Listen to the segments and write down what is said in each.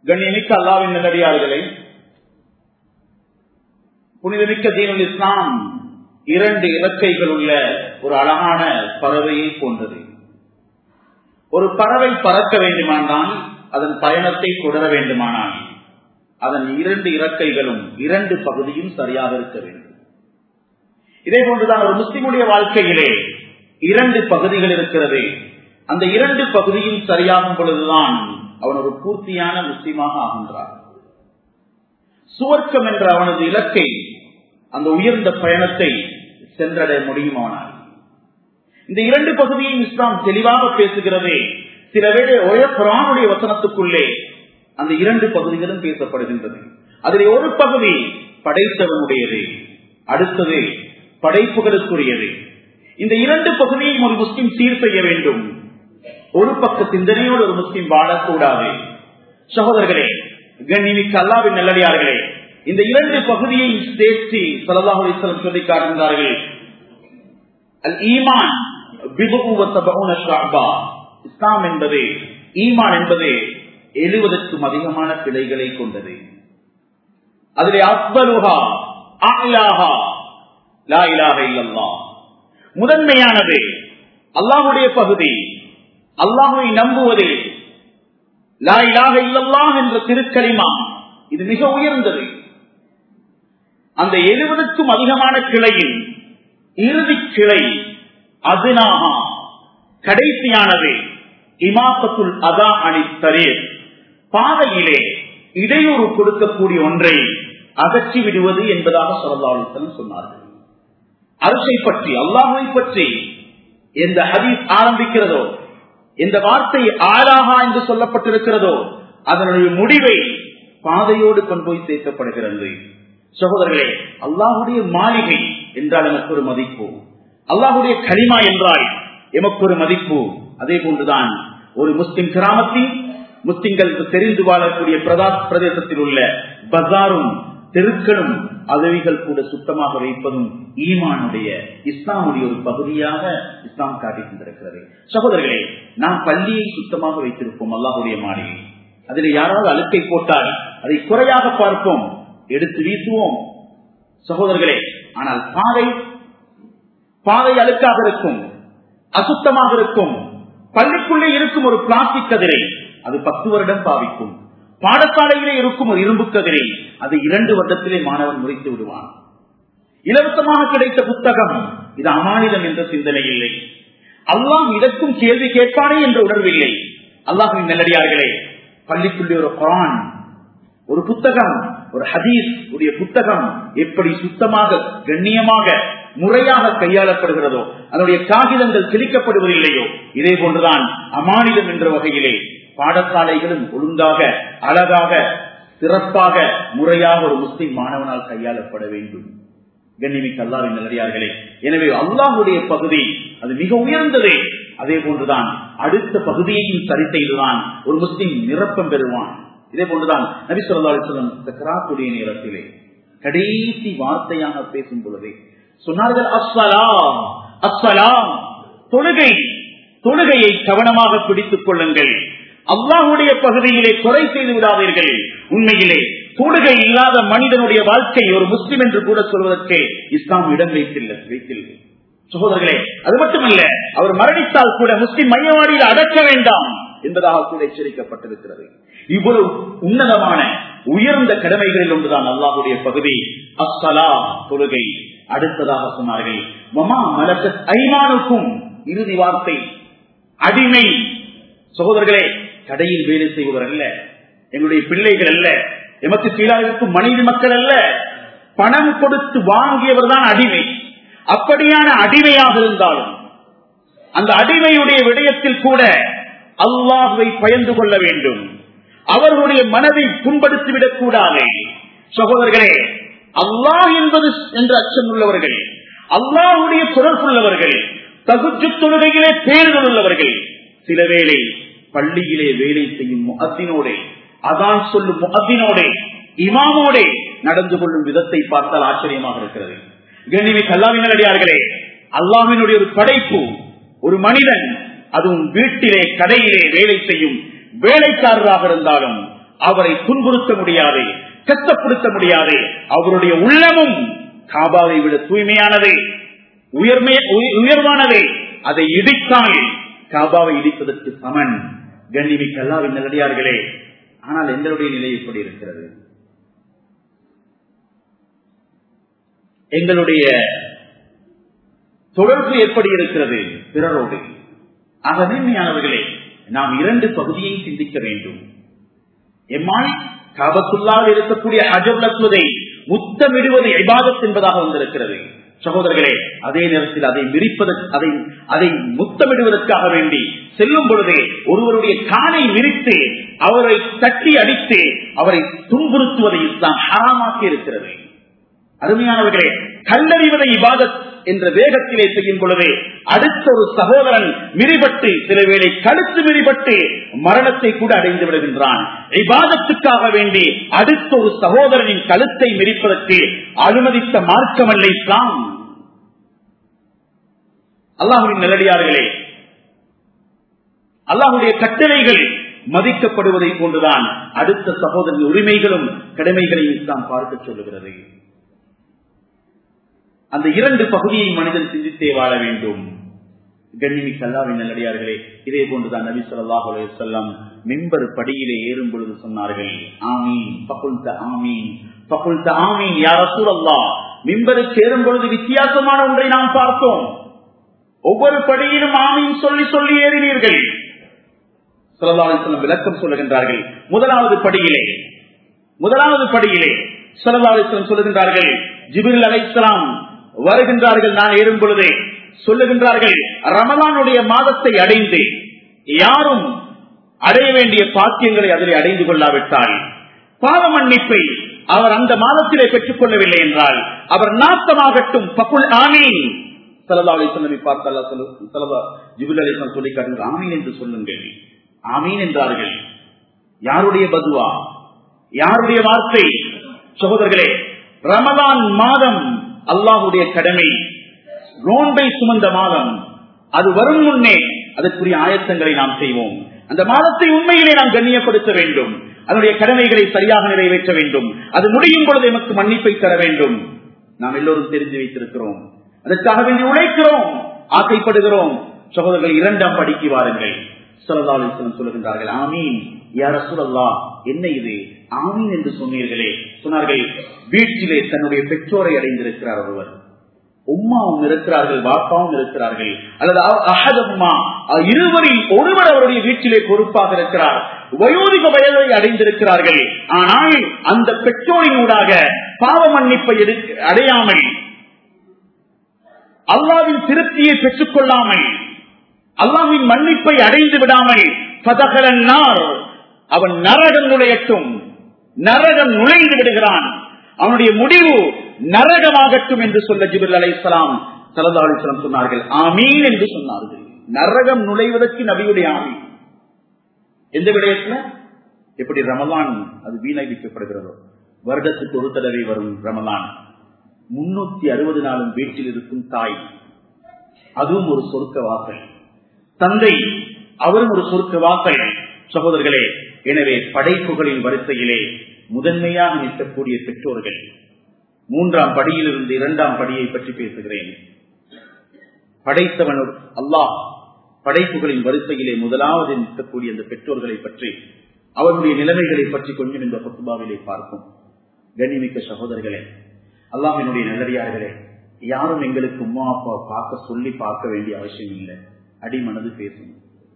கண்ணியமிக்க அல்லாவின் நல்லடியார்களே புனிதமிக்க தீனுல் இஸ்லாம் இரண்டு இறக்கைகள் உள்ள ஒரு அழகான பறவையை போன்றது ஒரு பறவை பறக்க வேண்டுமானால் அதன் பயணத்தை தொடர வேண்டுமானால் அதன் இரண்டு இறக்கைகளும் இரண்டு பகுதியும் சரியாக இருக்க வேண்டும் இதே போன்றுதான் ஒரு முஸ்லிமுடைய வாழ்க்கையிலே இரண்டு பகுதிகள் இருக்கிறது அந்த இரண்டு பகுதியும் சரியாகும் பொழுதுதான் அவன் ஒரு பூர்த்தியான முஸ்லீமாக ஆகின்றான் சுவர்க்கம் என்ற அவனது இலக்கை அந்த உயர்ந்த பயணத்தை சென்றடைய முடியுமானால் இந்த இரண்டு பகுதியும் இஸ்லாம் தெளிவாக பேசுகிறது சில வேளை ஒரே குரானுடைய வசனத்துக்குள்ளே அந்த இரண்டு பகுதிகளும் பேசப்படுகின்றது அதில் ஒரு பகுதி படைத்தவனுடையது அடுத்தது படைப்புகளுக்குரியது இந்த இரண்டு பகுதியையும் ஒரு முஸ்லிம் சீர் செய்ய வேண்டும் ஒரு பக்க சிந்தனையோடு ஒரு முஸ்லிம் வாழக்கூடாது சகோதரர்களே கண்ணிமிக்க அல்லாவின் நல்லடியார்களே இந்த இரண்டு பகுதியை சேர்த்து சலதாஹுலம் சொல்லி காட்டுகிறார்கள் அல் ஈமான் இஸ்லாம் என்பது ஈமான் என்பது எழுவதற்கும் அதிகமான பிழைகளை கொண்டது அதிலே அக்பலுகா ஆலாஹா லா இலாக இல்லல்லா முதன்மையானது அல்லாஹுடைய பகுதி அல்லாஹுவை நம்புவது லா இலாக இல்லல்லா என்ற திருக்கலிமா இது மிக உயர்ந்தது அந்த எழுபதுக்கும் அதிகமான கிளையில் இறுதி கிளை அதுனாகா கடைசியானது இமாபத்துல் அதா அணித்தரீர் பாதையிலே இடையூறு கொடுக்கக்கூடிய ஒன்றை அகற்றி விடுவது என்பதாக சொல்லலாளுத்தன் சொன்னார்கள் அரசை பற்றி அல்லாஹை பற்றி எந்த ஹதீஸ் ஆரம்பிக்கிறதோ எந்த வார்த்தை ஆளாகா என்று சொல்லப்பட்டிருக்கிறதோ அதனுடைய முடிவை பாதையோடு கொண்டு போய் சேர்க்கப்படுகிறது சகோதரர்களே அல்லாஹுடைய மாளிகை என்றால் எனக்கு ஒரு மதிப்பு அல்லாஹுடைய கனிமா என்றால் எமக்கு ஒரு மதிப்பு அதே போன்றுதான் ஒரு முஸ்லிம் கிராமத்தில் முஸ்லிம்களுக்கு தெரிந்து வாழக்கூடிய பிரதேசத்தில் உள்ள பசாரும் தெருக்களும் அதவிகள் கூட சுத்தமாக வைப்பதும் ஈமானுடைய இஸ்லாமுடைய ஒரு பகுதியாக இஸ்லாம் காட்டி கொண்டிருக்கிறது சகோதரர்களே நாம் பள்ளியை சுத்தமாக வைத்திருப்போம் அல்லாஹுடைய மாளிகை அதில் யாராவது அழுக்கை போட்டால் அதை குறையாக பார்ப்போம் எடுத்து வீசுவோம் சகோதரர்களே ஆனால் பாதை பாதை அழுக்காக இருக்கும் அசுத்தமாக இருக்கும் பள்ளிக்குள்ளே இருக்கும் ஒரு பிளாஸ்டிக் கதிரை அது பத்து வருடம் பாவிக்கும் பாடசாலையிலே இருக்கும் ஒரு இரும்பு கதிரை அது இரண்டு வருடத்திலே மாணவன் முறைத்து விடுவான் இலவசமாக கிடைத்த புத்தகம் இது அமானிதம் என்ற சிந்தனை இல்லை அல்லாஹ் இதற்கும் கேள்வி கேட்பானே என்ற உணர்வில்லை அல்லாஹின் நல்லடியார்களே பள்ளிக்குள்ளே ஒரு குரான் ஒரு புத்தகம் ஒரு ஹதீஸ் உடைய புத்தகம் எப்படி சுத்தமாக கண்ணியமாக முறையாக கையாளப்படுகிறதோ அதனுடைய காகிதங்கள் கிழிக்கப்படுவதில்லையோ இதே போன்றுதான் அமானிதம் என்ற வகையிலே பாடசாலைகளும் ஒழுங்காக அழகாக சிறப்பாக முறையாக ஒரு முஸ்லிம் மாணவனால் கையாளப்பட வேண்டும் கண்ணிமிக்க அல்லாவின் நல்லடியார்களே எனவே அல்லாஹுடைய பகுதி அது மிக உயர்ந்ததே அதே போன்றுதான் அடுத்த பகுதியையும் சரி செய்துதான் ஒரு முஸ்லிம் நிரப்பம் பெறுவான் இதே போன்றுதான் நபி சொல்லா அலிஸ்லம் சக்கராத்துடைய நேரத்திலே கடைசி வார்த்தையாக பேசும் பொழுது சொன்னார்கள் அஸ்ஸலாம் அஸ்ஸலாம் தொழுகை தொழுகையை கவனமாக பிடித்துக் கொள்ளுங்கள் அல்லாஹுடைய பகுதியிலே குறை செய்து விடாதீர்கள் உண்மையிலே தொழுகை இல்லாத மனிதனுடைய வாழ்க்கை ஒரு முஸ்லிம் என்று கூட சொல்வதற்கு இஸ்லாம் இடம் வைத்தில்லை வைத்தில்லை சகோதரர்களே அது மட்டுமல்ல அவர் மரணித்தால் கூட முஸ்லிம் மையவாடியில் அடக்க வேண்டாம் என்பதாக கூட எச்சரிக்கப்பட்டிருக்கிறது இவ்வளவு உன்னதமான உயர்ந்த கடமைகளில் ஒன்றுதான் அல்லாஹுடைய பகுதி அஸ்ஸலா தொழுகை அடுத்ததாக சொன்னார்கள் மமா மலக்க ஐமானுக்கும் இறுதி வார்த்தை அடிமை சகோதரர்களே கடையில் வேலை செய்பவர் அல்ல எங்களுடைய பிள்ளைகள் அல்ல எமக்கு கீழாக இருக்கும் மனைவி மக்கள் அல்ல பணம் கொடுத்து வாங்கியவர் தான் அடிமை அப்படியான அடிமையாக இருந்தாலும் அந்த அடிமையுடைய விடயத்தில் கூட அல்லாஹுவை பயந்து கொள்ள வேண்டும் அவர்களுடைய மனதை புண்படுத்திவிடக் கூடாது சகோதரர்களே அல்லாஹ் என்பது என்ற அச்சம் உள்ளவர்கள் அல்லாஹுடைய தொடர்புள்ளவர்கள் தகுச்சு தொழுகையிலே பேர்கள் உள்ளவர்கள் சில வேளை பள்ளியிலே வேலை செய்யும் முகத்தினோடே அதான் சொல்லும் முகத்தினோடே இமாமோடே நடந்து கொள்ளும் விதத்தை பார்த்தால் ஆச்சரியமாக இருக்கிறது கண்ணிமி கல்லாவினடியார்களே அல்லாவினுடைய ஒரு படைப்பு ஒரு மனிதன் அதுவும் வீட்டிலே கடையிலே வேலை செய்யும் வேலைக்காரராக இருந்தாலும் அவரை துன்புறுத்த முடியாது கஷ்டப்படுத்த முடியாது அவருடைய உள்ளமும் காபாவை விட தூய்மையானது உயர்மை உயர்வானது அதை இடித்தால் காபாவை இடிப்பதற்கு சமன் கண்ணிமிக்கு அல்லாவின் நல்லடியார்களே ஆனால் எங்களுடைய நிலை எப்படி இருக்கிறது எங்களுடைய தொடர்பு எப்படி இருக்கிறது பிறரோடு ஆக மேன்மையானவர்களே நாம் இரண்டு பகுதியை சிந்திக்க வேண்டும் எம்மால் காபத்துள்ளால் இருக்கக்கூடிய அஜப்லத்துவதை முத்தமிடுவது இபாதத் என்பதாக வந்திருக்கிறது சகோதரர்களே அதே நேரத்தில் அதை விரிப்பதற்கு அதை அதை முத்தமிடுவதற்காக வேண்டி செல்லும் பொழுதே ஒருவருடைய காலை விரித்து அவரை தட்டி அடித்து அவரை துன்புறுத்துவதை இஸ்லாம் ஹராமாக்கி இருக்கிறது அருமையானவர்களே கல்லறிவதை இபாதத் என்ற வேகத்திலே செய்யும் பொழுது அடுத்த ஒரு சகோதரன் மிரிபட்டு சில வேளை கழுத்து மிரிபட்டு மரணத்தை கூட அடைந்து விடுகின்றான் இபாதத்துக்காக வேண்டி அடுத்த ஒரு சகோதரனின் கழுத்தை மிரிப்பதற்கு அனுமதித்த மார்க்கமல்ல இஸ்லாம் அல்லாஹுவின் நல்லடியார்களே அல்லாஹுடைய கட்டளைகள் மதிக்கப்படுவதை போன்றுதான் அடுத்த சகோதரன் உரிமைகளும் கடமைகளையும் இஸ்லாம் பார்க்க சொல்லுகிறது அந்த இரண்டு பகுதியை மனிதன் சிந்தித்தே வாழ வேண்டும் கண்ணிமி கல்லாவின் நல்லடியார்களே இதே போன்றுதான் நபி சொல்லாஹ் செல்லம் மிம்பர் படியிலே ஏறும் பொழுது சொன்னார்கள் ஆமீன் பகுல்த ஆமீன் பகுல்த ஆமீன் யார் சூழல்லா மிம்பருக்கு ஏறும் பொழுது வித்தியாசமான ஒன்றை நாம் பார்த்தோம் ஒவ்வொரு படியிலும் ஆமீன் சொல்லி சொல்லி ஏறினீர்கள் சொல்லலாசலம் விளக்கம் சொல்லுகின்றார்கள் முதலாவது படியிலே முதலாவது படியிலே சொல்லலாசலம் சொல்லுகின்றார்கள் ஜிபிரில் அலைசலாம் வருகின்றார்கள் நான் ஏறும் பொழுதே சொல்லுகின்றார்கள் ரமலானுடைய மாதத்தை அடைந்து யாரும் அடைய வேண்டிய பாக்கியங்களை அதிலே அடைந்து கொள்ளாவிட்டால் பாவ மன்னிப்பை அவர் அந்த மாதத்திலே பெற்றுக் கொள்ளவில்லை என்றால் அவர் நாசமாகட்டும் பகுல் ஆமீன் சலதாவை சொல்லி பார்த்தா ஜிபுல் அலிஸ்லாம் சொல்லி காட்டுங்க ஆமீன் என்று சொல்லுங்கள் ஆமீன் என்றார்கள் யாருடைய பதுவா யாருடைய வார்த்தை சகோதரர்களே ரமதான் மாதம் அல்லாஹுடைய கடமை நோன்பை சுமந்த மாதம் அது வரும் முன்னே அதற்குரிய ஆயத்தங்களை நாம் செய்வோம் அந்த மாதத்தை உண்மையிலே நாம் கண்ணியப்படுத்த வேண்டும் அதனுடைய கடமைகளை சரியாக நிறைவேற்ற வேண்டும் அது முடியும் பொழுது எமக்கு மன்னிப்பை தர வேண்டும் நாம் எல்லோரும் தெரிந்து வைத்திருக்கிறோம் அதற்காக வேண்டி உழைக்கிறோம் ஆசைப்படுகிறோம் சகோதரர்கள் இரண்டாம் படிக்கு வாருங்கள் சொல்லதாலேசன் சொல்லுகின்றார்கள் ஆமீன் யார சொல்லல்லா என்ன இது ஆமீன் என்று சொன்னீர்களே சொன்னார்கள் வீட்டிலே தன்னுடைய பெற்றோரை அடைந்திருக்கிறார் ஒருவர் உம்மாவும் இருக்கிறார்கள் பாப்பாவும் இருக்கிறார்கள் அல்லது அஹதம்மா இருவரில் ஒருவர் அவருடைய வீட்டிலே பொறுப்பாக இருக்கிறார் வயோதிக வயதை அடைந்திருக்கிறார்கள் ஆனால் அந்த பெற்றோரின் ஊடாக பாவ மன்னிப்பை அடையாமல் அல்லாவின் திருப்தியை பெற்றுக் கொள்ளாமல் அல்லாவின் மன்னிப்பை அடைந்து விடாமல் பதகலன்னார் அவன் நரகம் நுழையட்டும் நரகம் நுழைந்து விடுகிறான் அவனுடைய முடிவு நரகமாகட்டும் என்று சொல்ல ஜிபிர் அலை இஸ்லாம் சலதாலிஸ்லாம் சொன்னார்கள் ஆமீன் என்று சொன்னார்கள் நரகம் நுழைவதற்கு நபியுடைய ஆமீன் எந்த விடயத்துல எப்படி ரமலான் அது வீணடிக்கப்படுகிறதோ வருடத்துக்கு ஒரு தடவை வரும் ரமலான் முன்னூத்தி அறுபது நாளும் வீட்டில் இருக்கும் தாய் அதுவும் ஒரு சொர்க்க வாசல் தந்தை அவரும் ஒரு சொர்க்க வாசல் சகோதரர்களே எனவே படைப்புகளின் வரிசையிலே முதன்மையாக நிற்கக்கூடிய பெற்றோர்கள் மூன்றாம் படியிலிருந்து இரண்டாம் படியை பற்றி பேசுகிறேன் படைத்தவன் அல்லாஹ் படைப்புகளின் வரிசையிலே முதலாவது நிற்கக்கூடிய அந்த பெற்றோர்களை பற்றி அவருடைய நிலைமைகளை பற்றி கொஞ்சம் இந்த பத்துபாவிலே பார்ப்போம் கண்ணிமிக்க சகோதரர்களே அல்லாமினுடைய நல்லடியார்களே யாரும் எங்களுக்கு உமா அப்பா பார்க்க சொல்லி பார்க்க வேண்டிய அவசியம் இல்லை அடிமனது பேசும்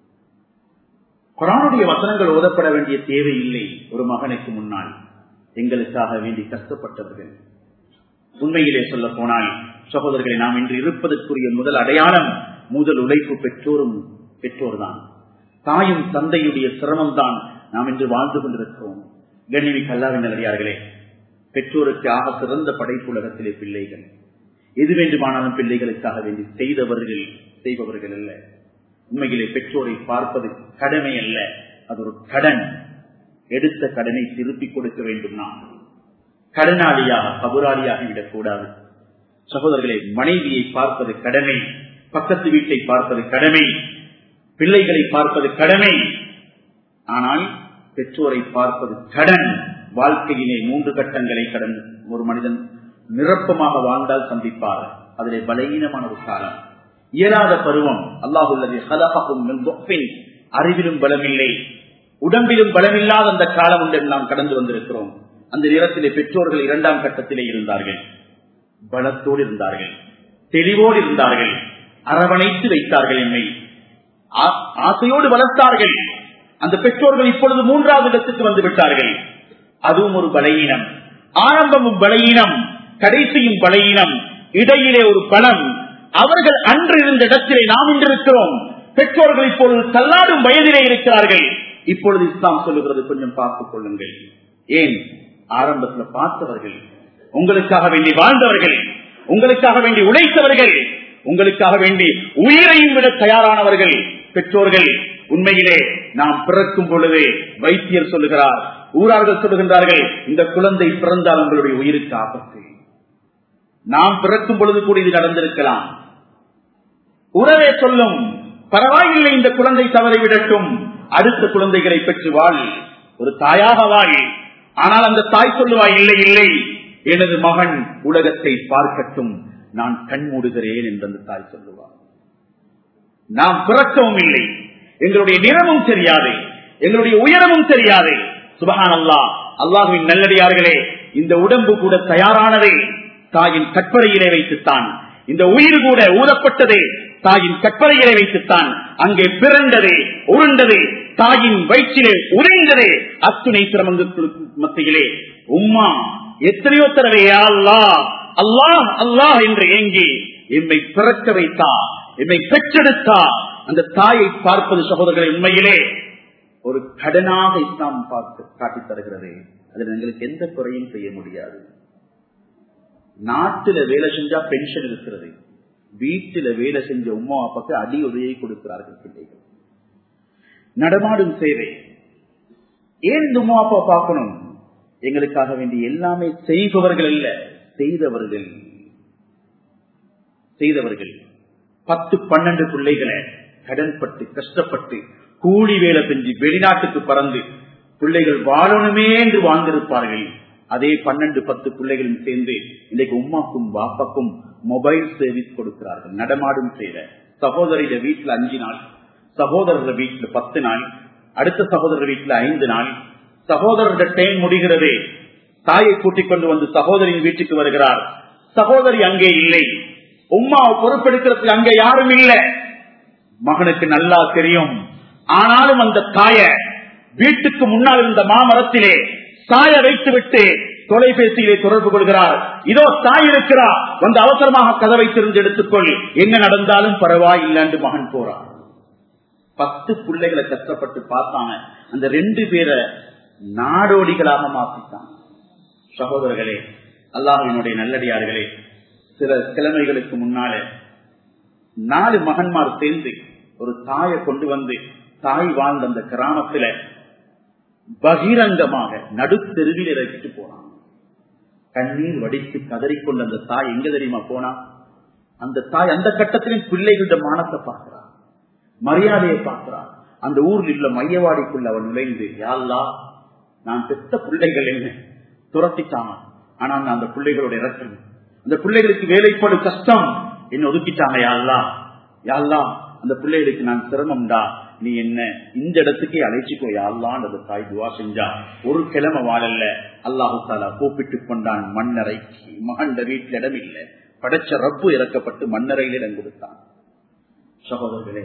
குரானுடைய வசனங்கள் ஓதப்பட வேண்டிய தேவை இல்லை ஒரு மகனுக்கு முன்னால் எங்களுக்காக வேண்டி கஷ்டப்பட்டவர்கள் உண்மையிலே சொல்ல போனால் சகோதரர்களை நாம் இன்று இருப்பதற்குரிய முதல் அடையாளம் முதல் உழைப்பு பெற்றோரும் பெற்றோர் தான் தாயும் தந்தையுடைய சிரமம் தான் நாம் இன்று வாழ்ந்து கொண்டிருக்கிறோம் கண்ணிமி கல்லாவின் நல்லடியார்களே பெற்றோருக்கு ஆக சிறந்த படைப்பு உலகத்திலே பிள்ளைகள் எது வேண்டுமானாலும் பிள்ளைகளுக்காக வேண்டி செய்தவர்கள் செய்பவர்கள் அல்ல உண்மையிலே பெற்றோரை பார்ப்பது கடமை அல்ல அது ஒரு கடன் எடுத்த கடனை திருப்பிக் கொடுக்க வேண்டும் நாம் கடனாளியாக கபுராளியாக விடக்கூடாது சகோதரர்களை மனைவியை பார்ப்பது கடமை பக்கத்து வீட்டை பார்ப்பது கடமை பிள்ளைகளை பார்ப்பது கடமை ஆனால் பெற்றோரை பார்ப்பது கடன் வாழ்க்கையிலே மூன்று கட்டங்களை கடந்து ஒரு மனிதன் நிரப்பமாக வாழ்ந்தால் சந்திப்பார் அதிலே பலகீனமான ஒரு காலம் இயலாத பருவம் அல்லாஹுல்லது ஹலகும் அறிவிலும் பலமில்லை உடம்பிலும் பலமில்லாத அந்த காலம் ஒன்று நாம் கடந்து வந்திருக்கிறோம் அந்த நேரத்திலே பெற்றோர்கள் இரண்டாம் கட்டத்திலே இருந்தார்கள் பலத்தோடு இருந்தார்கள் தெளிவோடு இருந்தார்கள் அரவணைத்து வைத்தார்கள் என்னை ஆசையோடு வளர்த்தார்கள் அந்த பெற்றோர்கள் இப்பொழுது மூன்றாவது இடத்துக்கு வந்து விட்டார்கள் அதுவும் ஒரு பலகீனம் ஆரம்பமும் பலகீனம் கடைசியும் பலகீனம் இடையிலே ஒரு பலம் அவர்கள் அன்று இருந்த இடத்திலே நாம் இன்றிருக்கிறோம் பெற்றோர்கள் இப்பொழுது தள்ளாடும் வயதிலே இருக்கிறார்கள் இப்பொழுது இஸ்லாம் சொல்லுகிறது கொஞ்சம் பார்த்துக் கொள்ளுங்கள் ஏன் ஆரம்பத்தில் பார்த்தவர்கள் உங்களுக்காக வேண்டி வாழ்ந்தவர்கள் உங்களுக்காக வேண்டி உழைத்தவர்கள் உங்களுக்காக வேண்டி உயிரையும் விட தயாரானவர்கள் பெற்றோர்கள் உண்மையிலே நாம் பிறக்கும் பொழுது வைத்தியர் சொல்லுகிறார் ஊரார்கள் சொல்லுகின்றார்கள் இந்த குழந்தை பிறந்தால் உங்களுடைய உயிருக்கு ஆபத்து நாம் பிறக்கும் பொழுது கூட இது நடந்திருக்கலாம் உறவே சொல்லும் பரவாயில்லை இந்த குழந்தை தவறை விடட்டும் அடுத்த குழந்தைகளை பெற்று வாழ் ஒரு தாயாக வாழ் ஆனால் அந்த தாய் சொல்லுவாய் இல்லை இல்லை எனது மகன் உலகத்தை பார்க்கட்டும் நான் கண் மூடுகிறேன் என்று அந்த தாய் சொல்லுவார் நாம் பிறக்கவும் இல்லை எங்களுடைய நிறமும் தெரியாது எங்களுடைய உயரமும் தெரியாது சுபகான் அல்லா அல்லாஹுவின் நல்லடியார்களே இந்த உடம்பு கூட தயாரானதே தாயின் கற்பனையிலே வைத்துத்தான் இந்த உயிர் கூட ஊதப்பட்டதே தாயின் கற்பனையிலே வைத்துத்தான் அங்கே பிறந்தது உருண்டது தாயின் வயிற்றிலே உறைந்தது அத்துணை சிரமங்களுக்கு மத்தியிலே உம்மா எத்தனையோ தடவை அல்லா அல்லாஹ் அல்லாஹ் என்று ஏங்கி எம்மை பிறக்க வைத்தா எம்மை பெற்றெடுத்தா அந்த தாயை பார்ப்பது சகோதரர்களை உண்மையிலே ஒரு கடனாக இஸ்லாம் பார்த்து காட்டித் தருகிறது அதில் எங்களுக்கு எந்த குறையும் செய்ய முடியாது நாட்டுல வேலை செஞ்சா பென்ஷன் இருக்கிறது வீட்டுல வேலை செஞ்ச உமா அப்பாக்கு அடி உதவியை கொடுக்கிறார்கள் பிள்ளைகள் நடமாடும் சேவை ஏன் இந்த உமா அப்பா பார்க்கணும் எங்களுக்காக வேண்டி எல்லாமே செய்பவர்கள் அல்ல செய்தவர்கள் செய்தவர்கள் பத்து பன்னெண்டு பிள்ளைகளை கடன்பட்டு கஷ்டப்பட்டு கூலி வேலை செஞ்சு வெளிநாட்டுக்கு பறந்து பிள்ளைகள் வாழணுமே என்று வாழ்ந்திருப்பார்கள் அதே பன்னெண்டு பத்து பிள்ளைகளும் சேர்ந்து இன்றைக்கு உமாக்கும் பாப்பாக்கும் மொபைல் சர்வீஸ் கொடுக்கிறார்கள் நடமாடும் செய்த சகோதரிட வீட்டுல அஞ்சு நாள் சகோதரர் வீட்டுல பத்து நாள் அடுத்த சகோதரர் வீட்டுல ஐந்து நாள் சகோதரருட டைம் முடிகிறது தாயை கூட்டிக் கொண்டு வந்து சகோதரின் வீட்டுக்கு வருகிறார் சகோதரி அங்கே இல்லை உமாவை பொறுப்பெடுக்கிறதுக்கு அங்கே யாரும் இல்லை மகனுக்கு நல்லா தெரியும் ஆனாலும் அந்த தாய வீட்டுக்கு முன்னால் இருந்த மாமரத்திலே சாய வைத்து விட்டு தொலைபேசியிலே தொடர்பு கொள்கிறார் இதோ தாய் இருக்கிறார் வந்து அவசரமாக கதவை திறந்து எடுத்துக்கொள் என்ன நடந்தாலும் பரவாயில்லை மகன் போறார் பத்து பிள்ளைகளை கஷ்டப்பட்டு பார்த்தாங்க அந்த ரெண்டு பேரை நாடோடிகளாக மாற்றித்தான் சகோதரர்களே அல்லாஹினுடைய நல்லடியார்களே சில கிழமைகளுக்கு முன்னாலே நாலு மகன்மார் சேர்ந்து ஒரு தாயை கொண்டு வந்து தாய் வாழ்ந்த அந்த கிராமத்துல பகிரங்கமாக நடுத்தெருவில் இறக்கிட்டு போனான் கண்ணீர் வடித்து கதறிக்கொண்டு அந்த தாய் எங்க தெரியுமா போனா அந்த தாய் அந்த கட்டத்திலும் பிள்ளைகளிட மானத்தை பார்க்கிறார் மரியாதையை பார்க்கிறார் அந்த ஊரில் உள்ள மையவாடிக்குள்ள அவன் நுழைந்து யாழ்லா நான் பெத்த பிள்ளைகள் என்ன துரத்திட்டான் ஆனா நான் அந்த பிள்ளைகளோட இறக்கல் அந்த பிள்ளைகளுக்கு வேலைப்படும் கஷ்டம் என்ன ஒதுக்கிட்டாங்க யாழ்லா யாழ்லா அந்த பிள்ளைகளுக்கு நான் சிரமம்டா நீ என்ன இந்த இடத்துக்கே அழைச்சிக்கோ யாழ்லான் தாய் துவா செஞ்சா ஒரு கிழமை வாழல்ல அல்லாஹு தாலா கூப்பிட்டு கொண்டான் மண்ணறைக்கு மகண்ட வீட்டில் இடம் இல்லை படைச்ச ரப்பு இறக்கப்பட்டு மண்ணறையில் இடம் கொடுத்தான் சகோதரர்களே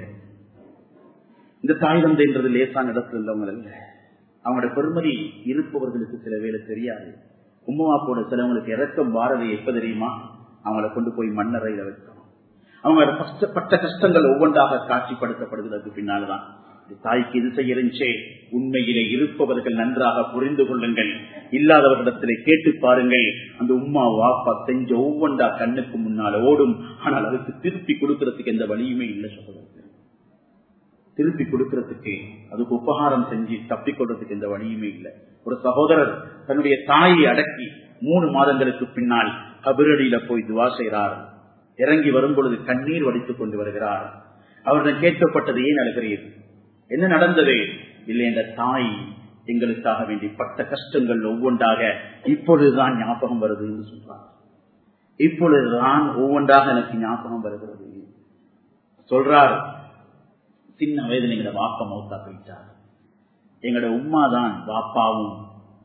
இந்த தாய் தந்தைன்றது லேசான இடத்துல இருந்தவங்க அல்ல அவங்களோட பெருமதி இருப்பவர்களுக்கு சில வேலை தெரியாது உம்மவாப்போட சிலவங்களுக்கு இறக்கம் வாரது எப்ப தெரியுமா அவங்கள கொண்டு போய் மண்ணறையில வைக்கணும் அவங்க கஷ்டப்பட்ட கஷ்டங்கள் ஒவ்வொன்றாக காட்சிப்படுத்தப்படுவதற்கு பின்னால்தான் தாய்க்கு இது செய்யறிஞ்சே உண்மையிலே இருப்பவர்கள் நன்றாக புரிந்து கொள்ளுங்கள் இல்லாதவர்களிடத்திலே கேட்டு பாருங்கள் அந்த உம்மா வாப்பா செஞ்ச ஒவ்வொன்றா கண்ணுக்கு முன்னால ஓடும் ஆனால் அதுக்கு திருப்பி கொடுக்கறதுக்கு எந்த வழியுமே இல்லை சகோதரர்கள் திருப்பி கொடுக்கறதுக்கு அதுக்கு உபகாரம் செஞ்சு தப்பிக்கொள்றதுக்கு எந்த வழியுமே இல்லை ஒரு சகோதரர் தன்னுடைய தாயை அடக்கி மூணு மாதங்களுக்கு பின்னால் கபிரடியில போய் துவா செய்கிறார் இறங்கி வரும் பொழுது கண்ணீர் வடித்துக் கொண்டு வருகிறார் அவரிடம் கேட்கப்பட்டது ஏன் அழுகிறீர் என்ன நடந்தது இல்லை என்ற தாய் எங்களுக்காக வேண்டி பட்ட கஷ்டங்கள் ஒவ்வொன்றாக இப்பொழுதுதான் ஞாபகம் வருது என்று சொல்றார் இப்பொழுதுதான் ஒவ்வொன்றாக எனக்கு ஞாபகம் வருகிறது சொல்றார் சின்ன வயதில் எங்களோட வாப்பா மௌத்தா போயிட்டார் எங்களோட உமா தான் வாப்பாவும்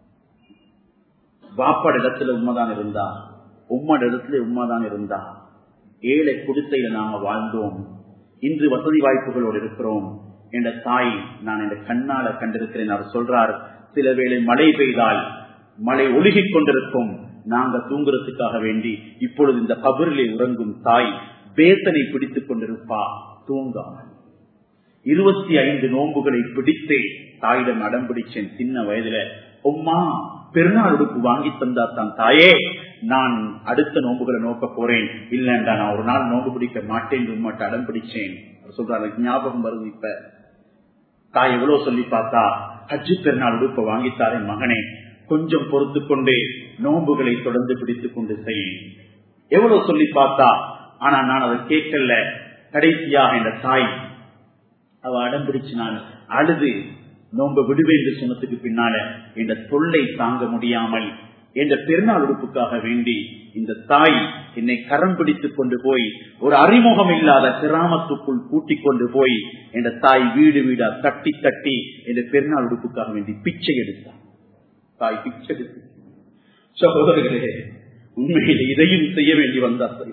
வாப்பாட இடத்துல உண்மைதான் இருந்தா உம்மோட இடத்துல உண்மைதான் இருந்தா ஏழை குடிசையில நாம வாழ்ந்தோம் இன்று வசதி வாய்ப்புகளோடு இருக்கிறோம் என்ற தாய் நான் என் கண்ணால கண்டிருக்கிறேன் அவர் சொல்றார் சில வேளை மழை பெய்தால் மழை ஒழுகிக் கொண்டிருக்கும் நாங்க தூங்குறதுக்காக வேண்டி இப்பொழுது இந்த கபரிலே உறங்கும் தாய் வேதனை பிடித்துக் கொண்டிருப்பா தூங்காமல் இருபத்தி ஐந்து நோன்புகளை பிடித்தே தாயிடம் அடம் பிடிச்சேன் சின்ன வயதுல உம்மா பெருநாள் உடுப்பு வாங்கி தந்தா தான் தாயே நான் அடுத்த நோன்புகளை நோக்க போறேன் இல்லண்டா நான் ஒரு நாள் நோன்பு பிடிக்க மாட்டேன் உண்மாட்ட அடம் பிடிச்சேன் சொல்றாரு ஞாபகம் வருது இப்ப தாய் எவ்வளவு சொல்லி பார்த்தா ஹஜ்ஜு பெருநாள் உடுப்ப வாங்கித்தாரே மகனே கொஞ்சம் பொறுத்து கொண்டே நோன்புகளை தொடர்ந்து பிடித்துக் கொண்டு செய் எவ்வளவு சொல்லி பார்த்தா ஆனா நான் அதை கேட்கல கடைசியாக என்ற தாய் அவ அடம் பிடிச்சு நான் அழுது நோம்ப விடுவேன் என்று சொன்னதுக்கு பின்னால இந்த தொல்லை தாங்க முடியாமல் என்ற பெருநாள் உறுப்புக்காக வேண்டி இந்த தாய் என்னை கரம் பிடித்துக் கொண்டு போய் ஒரு அறிமுகம் இல்லாத கிராமத்துக்குள் கூட்டிக் கொண்டு போய் என்ற தாய் வீடு வீடா தட்டி தட்டி என்ற பெருநாள் உறுப்புக்காக வேண்டி பிச்சை எடுத்தார் தாய் பிச்சை எடுத்து சகோதரர்களே உண்மையில் இதையும் செய்ய வேண்டி வந்தார்கள்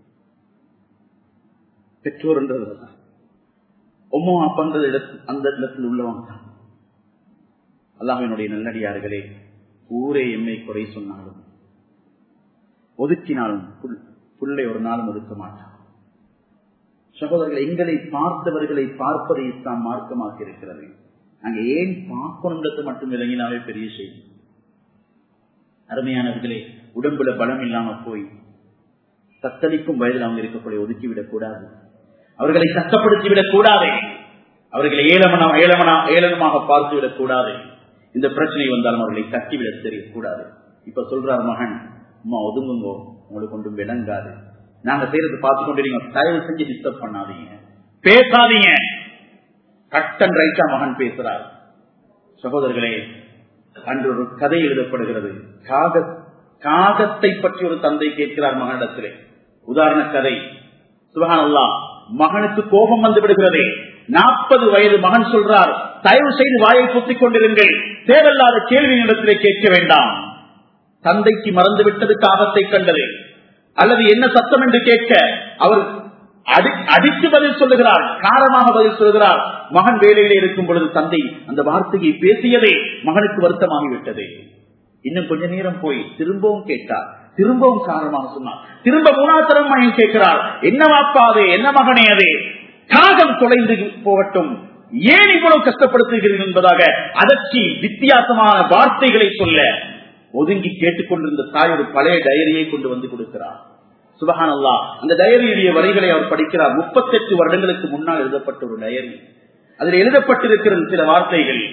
பெற்றோர் என்றதுதான் உம்மா அப்பன்றது அந்த இடத்தில் உள்ளவங்க தான் அல்லாஹினுடைய நல்லடியார்களே ஊரே எம்மை குறை சொன்னாலும் ஒதுக்கினாலும் புள்ளை ஒரு நாளும் ஒதுக்க மாட்டான் சகோதரர்கள் எங்களை பார்த்தவர்களை பார்ப்பதை இஸ்லாம் மார்க்கமாக இருக்கிறது நாங்க ஏன் பார்க்கணுன்றது மட்டும் விளங்கினாவே பெரிய செய்தி அருமையானவர்களே உடம்புல பலம் இல்லாம போய் தத்தளிக்கும் வயதில் அவங்க இருக்கக்கூடிய ஒதுக்கிவிடக் கூடாது அவர்களை கஷ்டப்படுத்திவிடக் கூடாது அவர்களை ஏழமனா ஏழமனா ஏளனமாக பார்த்து விடக் கூடாது இந்த பிரச்சனை வந்தாலும் அவர்களை தட்டிவிட தெரியக்கூடாது இப்ப சொல்றார் மகன் அம்மா ஒதுங்குங்கோ உங்களுக்கு ஒன்றும் விளங்காது நாங்க செய்யறது பார்த்து கொண்டு நீங்க தயவு செஞ்சு டிஸ்டர்ப் பண்ணாதீங்க பேசாதீங்க கட்டன் ரைட்டா மகன் பேசுறார் சகோதரர்களே அன்று ஒரு கதை எழுதப்படுகிறது காக காகத்தை பற்றி ஒரு தந்தை கேட்கிறார் மகனிடத்திலே உதாரண கதை சுபகானல்லா மகனுக்கு கோபம் வந்து விடுகிறது நாற்பது வயது மகன் சொல்றார் தயவு செய்து வாயை குத்திக் கொண்டிருங்கள் தேவையில்லாத கேள்வி இடத்திலே கேட்க வேண்டாம் தந்தைக்கு மறந்து விட்டது காகத்தை கண்டது அல்லது என்ன சத்தம் என்று கேட்க அவர் அடித்து பதில் சொல்லுகிறார் காரமாக பதில் சொல்லுகிறார் மகன் வேலையிலே இருக்கும் பொழுது தந்தை அந்த வார்த்தையை பேசியதே மகனுக்கு வருத்தமாகிவிட்டது இன்னும் கொஞ்ச நேரம் போய் திரும்பவும் கேட்டார் திரும்பவும் காரணமாக சொன்னார் திரும்ப மூணாத்தரம் மகன் கேட்கிறார் என்ன வாப்பாது என்ன மகனே அது காகம் தொலைந்து போகட்டும் ஏன் இவ்வளவு கஷ்டப்படுத்துகிறீர்கள் என்பதாக அதற்கு வித்தியாசமான வார்த்தைகளை சொல்ல ஒதுங்கி கேட்டுக்கொண்டிருந்த தாய் ஒரு பழைய டயரியை கொண்டு வந்து கொடுக்கிறார் சுபஹானல்லா அந்த டயரியுடைய வரிகளை அவர் படிக்கிறார் முப்பத்தெட்டு வருடங்களுக்கு முன்னால் எழுதப்பட்ட ஒரு டயரி அதில் எழுதப்பட்டிருக்கிற சில வார்த்தைகள்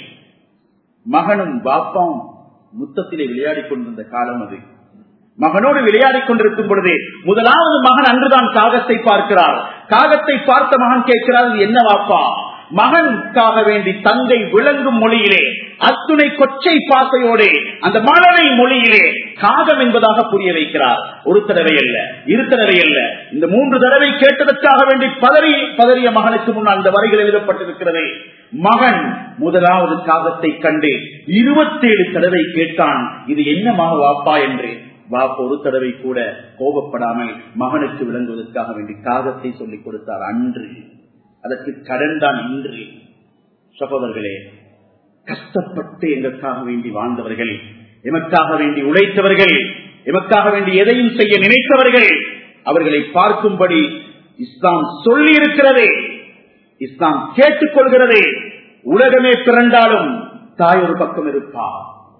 மகனும் பாப்பாவும் முத்தத்திலே விளையாடி கொண்டிருந்த காலம் அது மகனோடு விளையாடிக் கொண்டிருக்கும் பொழுது முதலாவது மகன் அன்றுதான் காகத்தை பார்க்கிறார் காகத்தை பார்த்த மகன் கேட்கிறார் இது என்ன வாப்பா மகனுக்காக வேண்டி தந்தை விளங்கும் மொழியிலே அத்துணை கொச்சை பாசையோடு அந்த மழலை மொழியிலே காகம் என்பதாக புரிய வைக்கிறார் ஒரு தடவை அல்ல இரு தடவை அல்ல இந்த மூன்று தடவை கேட்டதற்காக வேண்டி பதறி பதறிய மகனுக்கு முன்னால் அந்த வரிகள் எழுதப்பட்டிருக்கிறது மகன் முதலாவது காகத்தை கண்டு இருபத்தேழு தடவை கேட்டான் இது என்னமாக வாப்பா என்று வாப்பா ஒரு தடவை கூட கோபப்படாமல் மகனுக்கு விளங்குவதற்காக வேண்டி காகத்தை சொல்லிக் கொடுத்தார் அன்று அதற்கு கடன் தான் இன்று சகோதரர்களே கஷ்டப்பட்டு எங்களுக்காக வேண்டி வாழ்ந்தவர்கள் எமக்காக வேண்டி உழைத்தவர்கள் எமக்காக வேண்டி எதையும் செய்ய நினைத்தவர்கள் அவர்களை பார்க்கும்படி இஸ்லாம் சொல்லி இருக்கிறது இஸ்லாம் கேட்டுக்கொள்கிறது உலகமே பிறந்தாலும் தாய் ஒரு பக்கம் இருப்பா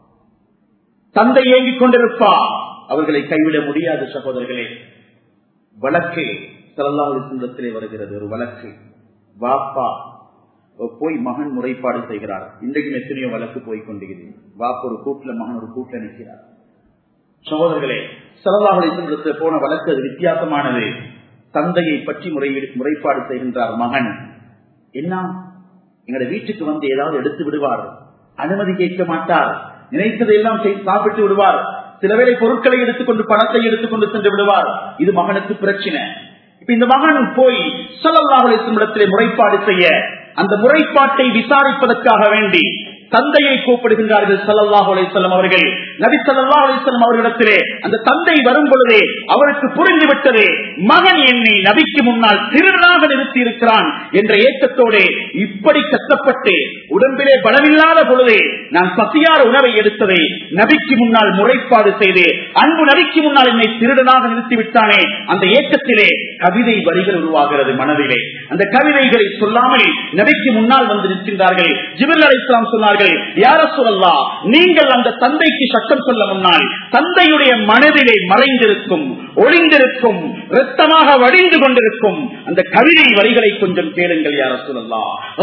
தந்தை ஏங்கிக் கொண்டிருப்பா அவர்களை கைவிட முடியாது சகோதரர்களே வழக்கு சிறந்தாவுடைய சொந்தத்திலே வருகிறது ஒரு வழக்கு வாப்பா போய் மகன் முறைப்பாடு செய்கிறார் இன்றைக்கும் எத்தனையோ வழக்கு போய் கொண்டிருக்கிறது வாப்பா ஒரு கூட்டுல மகன் ஒரு கூட்டுல நிற்கிறார் சகோதரர்களே சிறந்தாவுடைய சொந்தத்தில் போன வழக்கு அது வித்தியாசமானது தந்தையை பற்றி முறையீடு முறைப்பாடு செய்கின்றார் மகன் என்ன எங்கட வீட்டுக்கு வந்து ஏதாவது எடுத்து விடுவார் அனுமதி கேட்க மாட்டார் நினைத்ததையெல்லாம் செய்து சாப்பிட்டு விடுவார் சில வேளை பொருட்களை எடுத்துக்கொண்டு பணத்தை எடுத்துக்கொண்டு சென்று விடுவார் இது மகனுக்கு பிரச்சனை இப்ப இந்த மகன் போய் சொல்லல்லாஹுலே இடத்திலே முறைப்பாடு செய்ய அந்த முறைப்பாட்டை விசாரிப்பதற்காக வேண்டி தந்தையை கூப்பிடுகின்றார்கள் சல்லல்லாஹு அலைஹிஸ்ஸலாம் அவர்கள் நபி ஸல்லல்லாஹு அலைஹி வஸல்லம் அவர்களிடத்திலே அந்த தந்தை வரும் பொழுதே அவருக்கு புரிந்துவிட்டது மகன் என்னை நபிக்கு முன்னால் திருடனாக நிறுத்தி இருக்கிறான் என்ற ஏக்கத்தோடு இப்படி கஷ்டப்பட்டு உடம்பிலே பலமில்லாத பொழுதே நான் பசியார உணவை எடுத்ததை நபிக்கு முன்னால் முறைப்பாடு செய்து அன்பு நபிக்கு முன்னால் என்னை திருடனாக நிறுத்திவிட்டானே அந்த ஏக்கத்திலே கவிதை வரிகள் உருவாகிறது மனதிலே அந்த கவிதைகளை சொல்லாமல் நபிக்கு முன்னால் வந்து நிற்கின்றார்கள் ஜிபில் அலி இஸ்லாம் சொன்னார்கள் யார சொல்லா நீங்கள் அந்த தந்தைக்கு சட்டம் சொல்ல முன்னால் தந்தையுடைய மனதிலே மறைந்திருக்கும் ஒளிந்திருக்கும் ரத்தமாக வடிந்து கொண்டிருக்கும் அந்த கவிதை வரிகளை கொஞ்சம் கேளுங்கள் யார சொல்லா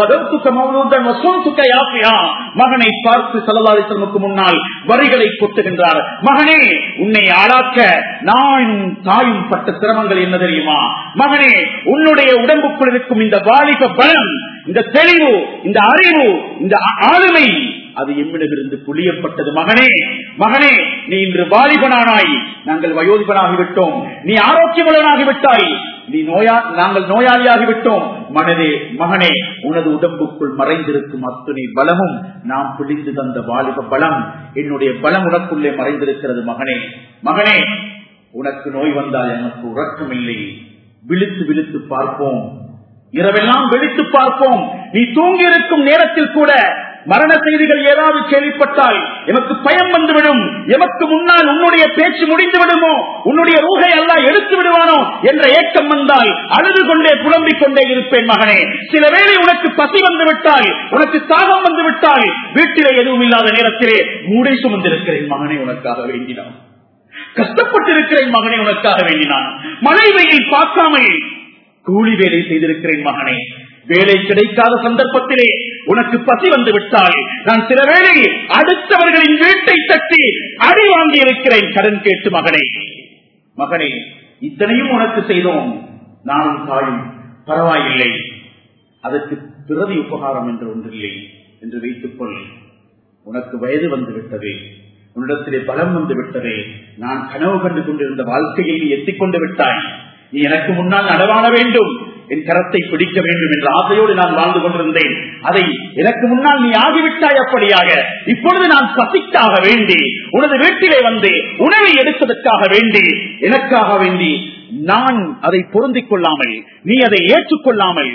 மகனை பார்த்து சல்லாசனுக்கு முன்னால் வரிகளை கொட்டுகின்றார் மகனே உன்னை ஆளாக்க நானும் தாயும் பட்ட சிரமங்கள் என்ன தெரியுமா மகனே உன்னுடைய உடம்புக்குள் இருக்கும் இந்த வாலிப பலம் இந்த தெளிவு இந்த அறிவு இந்த ஆளுமை அது எம்மிடமிருந்து புளியப்பட்டது மகனே மகனே நீ இன்று வாலிபனானாய் நாங்கள் வயோதிபனாகிவிட்டோம் நீ ஆரோக்கியமுள்ளவனாகிவிட்டாய் நீ நோயா நாங்கள் நோயாளியாகிவிட்டோம் மனதே மகனே உனது உடம்புக்குள் மறைந்திருக்கும் அத்துணை பலமும் நாம் பிடித்து தந்த வாலிப பலம் என்னுடைய பலம் உனக்குள்ளே மறைந்திருக்கிறது மகனே மகனே உனக்கு நோய் வந்தால் எனக்கு உறக்கம் இல்லை விழித்து விழித்து பார்ப்போம் இரவெல்லாம் வெடித்து பார்ப்போம் நீ தூங்கி இருக்கும் நேரத்தில் கூட மரண செய்திகள் ஏதாவது கேள்விப்பட்டால் எமக்கு பயம் வந்துவிடும் எமக்கு முன்னால் உன்னுடைய பேச்சு முடிந்து விடுமோ உன்னுடைய ரூகை எல்லாம் எடுத்து விடுவானோ என்ற ஏக்கம் வந்தால் அழுது கொண்டே புலம்பிக் கொண்டே இருப்பேன் மகனே சில வேளை உனக்கு பசி வந்து விட்டால் உனக்கு தாகம் வந்து விட்டால் வீட்டிலே எதுவும் இல்லாத நேரத்திலே மூடை சுமந்திருக்கிறேன் மகனே உனக்காக வேண்டினான் கஷ்டப்பட்டிருக்கிறேன் மகனே உனக்காக வேண்டினான் மழை வெயில் பார்க்காமல் கூலி வேலை செய்திருக்கிறேன் மகனே வேலை கிடைக்காத சந்தர்ப்பத்திலே உனக்கு பசி வந்து விட்டால் நான் சில வேளை அடுத்தவர்களின் வீட்டை தட்டி அடி வாங்கி இருக்கிறேன் கடன் கேட்டு மகனே மகனே இத்தனையும் உனக்கு செய்தோம் நானும் தாயும் பரவாயில்லை அதற்கு பிறவி உபகாரம் என்று ஒன்றில்லை என்று வைத்துக் கொள் உனக்கு வயது வந்து விட்டது உன்னிடத்திலே பலம் வந்து விட்டது நான் கனவு கண்டு கொண்டிருந்த வாழ்க்கையை நீ எத்திக்கொண்டு விட்டாய் நீ எனக்கு முன்னால் நடவாட வேண்டும் என் கரத்தை பிடிக்க வேண்டும் என்ற ஆசையோடு நான் வாழ்ந்து கொண்டிருந்தேன் அதை எனக்கு முன்னால் நீ ஆகிவிட்டாய் அப்படியாக இப்பொழுது நான் பசிக்காக வேண்டி உனது வீட்டிலே வந்து உணவை எடுப்பதற்காக வேண்டி எனக்காக வேண்டி நான் அதை பொருந்திக் கொள்ளாமல் நீ அதை ஏற்றுக்கொள்ளாமல்